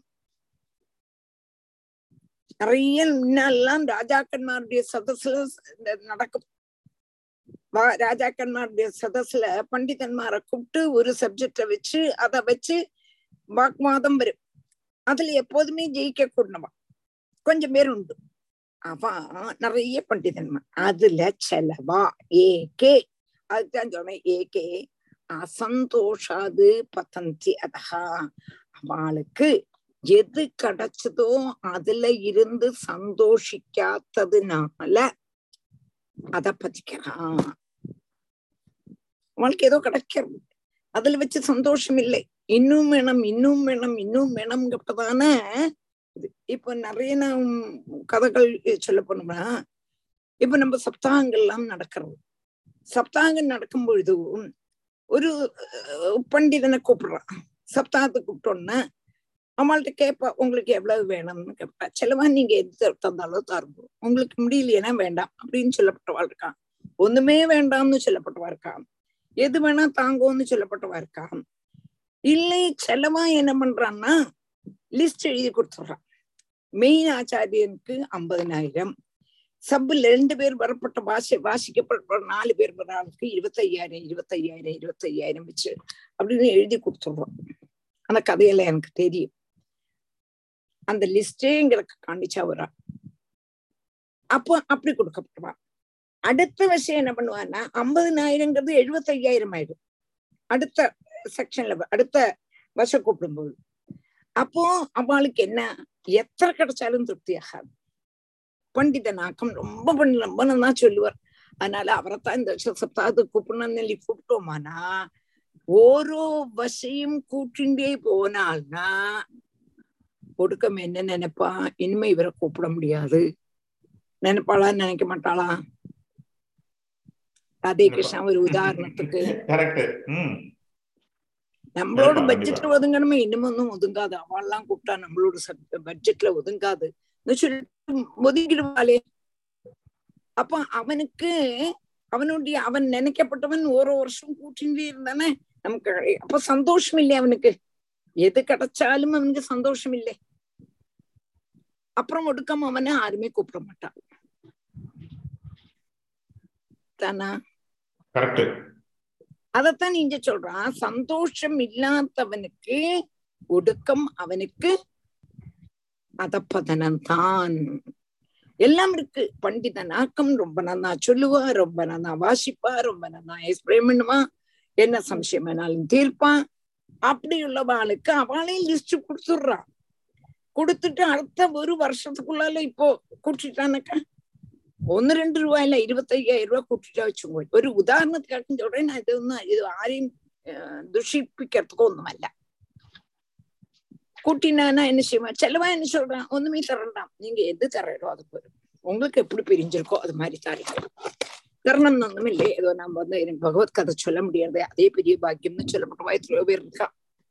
நிறைய முன்னெல்லாம் ராஜாக்கന്മാരുടെ சதஸ்ல இந்த நடக்கும் வா- ராஜாக்கന്മാരുടെ சதஸ்ல பண்டிதன்மாரை கூப்பிட்டு ஒரு சப்ஜெக்ட வச்சு அத வச்சு வாக்குவாதம் வரும் அதுல எப்போதுமே ஜெயிக்க கூடவா கொஞ்சம் பேர் உண்டு அவ நிறைய பண்டிதன்மார் அதுல செலவா ஏகே அதுதான் சொன்னேன் ஏகே அசந்தோஷாது பதந்தி அதஹா அவளுக்கு எது கிடைச்சதோ அதுல இருந்து சந்தோஷிக்காததுனால அத பதிக்கிறான் அவளுக்கு ஏதோ கிடைக்கிறது அதுல வச்சு சந்தோஷம் இல்லை இன்னும் வேணும் இன்னும் வேணும் இன்னும் வேணும்ங்கிறதான இது இப்ப நிறைய நான் கதைகள் சொல்ல போனோம்னா இப்ப நம்ம சப்தாகங்கள்லாம் நடக்கிறது சப்தாகம் நடக்கும் பொழுதும் ஒரு அஹ், பண்டிதனை கூப்பிடுறான் சப்தாகத்தை கூப்பிட்டோன்னா அவங்கள்ட்ட கேட்பா உங்களுக்கு எவ்வளவு வேணும்னு கேட்பா சிலவா நீங்க எது தந்தாலும் தருவோம் உங்களுக்கு முடியலையேனா வேண்டாம் அப்படின்னு சொல்லப்பட்டவா இருக்கான் ஒண்ணுமே வேண்டாம்னு சொல்லப்பட்டவா இருக்கான் எது வேணா தாங்கோன்னு சொல்லப்பட்டவா இருக்கான் இல்லை செலவா என்ன பண்றான்னா லிஸ்ட் எழுதி கொடுத்துடுறான் மெயின் ஆச்சாரியனுக்கு ஐம்பதனாயிரம் சப்புல ரெண்டு பேர் வரப்பட்ட வாசி வாசிக்கப்பட்ட நாலு பேர் வர ஆளுக்கு இருபத்தையாயிரம் இருபத்தையாயிரம் இருபத்தையாயிரம் வச்சு அப்படின்னு எழுதி கொடுத்துடுறோம் அந்த கதையெல்லாம் எனக்கு தெரியும் அந்த லிஸ்டே எங்களுக்கு காணிச்சா வரா அப்போ அப்படி கொடுக்கப்படுவா அடுத்த விஷயம் என்ன பண்ணுவான்னா ஐம்பதுனாயிரங்கிறது எழுபத்தையாயிரம் ஆயிடும் அடுத்த செக்ஷன்ல அடுத்த வருஷம் கூப்பிடும்போது அப்போ அவளுக்கு என்ன எத்தனை கிடைச்சாலும் திருப்தி ஆகாது பண்டிதனாக்கம் ரொம்ப பண்ணி ரொம்ப நல்லா சொல்லுவார் அதனால அவரைத்தான் இந்த வருஷம் சப்தாது கூப்பிடணும்னு சொல்லி கூப்பிட்டோமானா ஓரோ வசையும் கூட்டிண்டே போனால்னா ஒடுக்கம் என்ன நினைப்பா இனிமே இவரை கூப்பிட முடியாது நினைப்பாளா நினைக்க மாட்டாளா ராதே கிருஷ்ணா ஒரு உதாரணத்துக்கு கரெக்ட் ம் நம்மளோட கண்டிப்பா, பட்ஜெட்ல ஒதுங்கணுமே இன்னும் ஒதுங்காது அவள்லாம் கூப்பிட்டா நம்மளோட பட்ஜெட்ல ஒதுங்காது சொல்லிட்டு ஒதுங்கிடுவாளே அப்ப அவனுக்கு அவனுடைய அவன் நினைக்கப்பட்டவன் ஒரு வருஷம் கூட்டின்றே இருந்தானே நமக்கு அப்ப சந்தோஷம் இல்லை அவனுக்கு எது கிடைச்சாலும் அவனுக்கு சந்தோஷம் இல்லை அப்புறம் ஒடுக்கம் அவனை யாருமே கூப்பிட மாட்டான் தானா கரெக்ட் அதத்தான் இங்க சொல்றான் சந்தோஷம் இல்லாதவனுக்கு ஒடுக்கம் அவனுக்கு அதப்பதனம் தான் எல்லாம் இருக்கு பண்டிதனாக்கம் ரொம்ப நன்னா சொல்லுவா ரொம்ப நன்னா வாசிப்பா ரொம்ப நன்னா எக்ஸ்பிளைன் பண்ணுவா என்ன சம்சயம் வேணாலும் தீர்ப்பான் அப்படி உள்ளவாளுக்கு அவளே லிஸ்ட் கொடுத்துடுறான் கொடுத்துட்டு அடுத்த ஒரு வருஷத்துக்குள்ளால இப்போ கூட்டிட்டானக்கா ഒന്ന് രണ്ട് രൂപ അല്ല ഇരുപത്തി അയ്യായിരം രൂപ കൂട്ടിട്ടാ വെച്ചുപോയി ഒരു ഉദാഹരണത്തിലാക്കും சொல்றேன் நான் இது ஒன்றும் இது ആരെയും அஹ், துஷிப்பிக்கிறதுக்கு ஒண்ணுமல்ல கூட்டினானா என்ன செய்வான் செலவா என்ன சொல்றான் ஒண்ணுமே தரண்டாம் நீங்க எது தரோ அது போதும் உங்களுக்கு எப்படி பிரிஞ்சிருக்கோ அது மாதிரி தாரீங்க தரணும்னு ஒண்ணும் இல்லை ஏதோ நம்ம வந்து எனக்கு பகவத் கதை சொல்ல முடியாது அதே பெரிய பாக்கியம்னு சொல்லப்பட்ட வயத்துல பேர் இருக்கா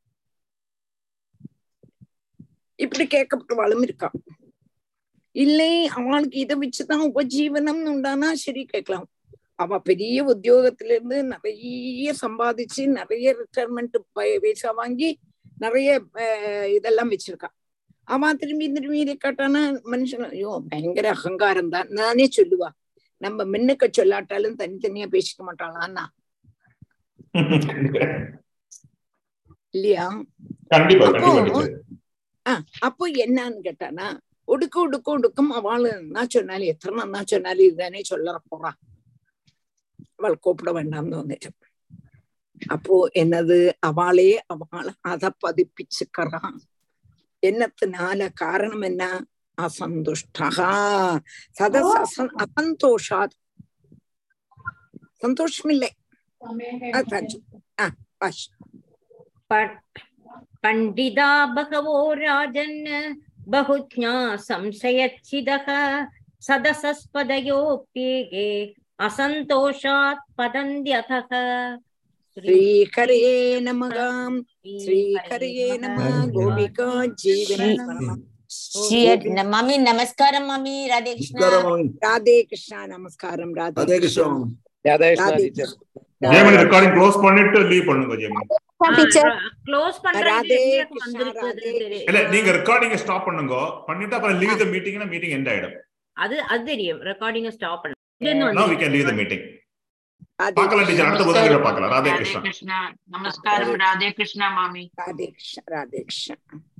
இப்படி கேட்கப்பட்டவாளும் இருக்கான் இல்லை அவளுக்கு இதை வச்சுதான் உபஜீவனம்னு உண்டானா சரி கேட்கலாம் அவ பெரிய உத்தியோகத்துல இருந்து நிறைய சம்பாதிச்சு நிறைய ரிட்டையர்மெண்ட் பைசா வாங்கி நிறைய அஹ், இதெல்லாம் வச்சிருக்கா அவன் திரும்பி திரும்பி இதை கேட்டானா மனுஷன் ஐயோ பயங்கர அகங்காரம் தான் நானே சொல்லுவா நம்ம மின்னுக்க சொல்லாட்டாலும் தனித்தனியா பேசிக்க மாட்டாளான்னா இல்லையா கண்டிப்பா அப்போ கண்டிப்பா teacher. ஆஹ் அப்போ என்னன்னு கேட்டானா ஒடுக்க ஒடுக்க ஒடுக்கம் அவளு என்ன சொன்னாலும் எத்தனை நன்னா சொன்னாலும் இதுதானே சொல்ல போறான் அவள் கூப்பிட வேண்டாம்னு வந்துட்டு அப்போ என்னது அவளே அவளை அத பதிப்பிச்சுக்கிறான் என்னத்தினால காரணம் என்ன அசந்துஷ்டா சதஸ் அசன் அசந்தோஷாத் சந்தோஷமில்லை அதான் ஆ வாஷ் प- पण्डिता बहवो राजन् बहुज्ञा संशयच्छिदः सदसस्पदयोऽप्येके असन्तोषात् पतन्त्यथः श्रीहरे नमगाम् श्रीहरये नमः गोपिका जीवनम् மம்மி நமஸ்காரம் மம்மி ராதே கிருஷ்ணா ராதே கிருஷ்ணா நமஸ்காரம் ராதே அதே கிருஷ்ணா கிருஷ்ணம் ராதேஷ்ணா Radhe teacher Jayamani recording close பண்ணிட்டு லீவ் பண்ணுங்க ஜெயமணி க்ளோஸ் ராதே பண்றது கிருஷ்ணா ராதே இல்ல நீங்க ரெக்கார்டிங்க ஸ்டாப் பண்ணுங்க பண்ணிட்டு அப்புறம் லீவ் த மீட்டிங்னா மீட்டிங் எண்ட் ஆயிடும் அது அது தெரியும் ரெக்கார்டிங்க ஸ்டாப் பண்ண no we can leave the meeting Radhe பார்க்கலாம் டீச்சர் அடுத்த புதன்கிழமை பார்க்கலாம் ராதே राधे கிருஷ்ணா कृष्णा नमस्कार राधे कृष्णा मामी ராதே கிருஷ்ணா ராதே கிருஷ்ணா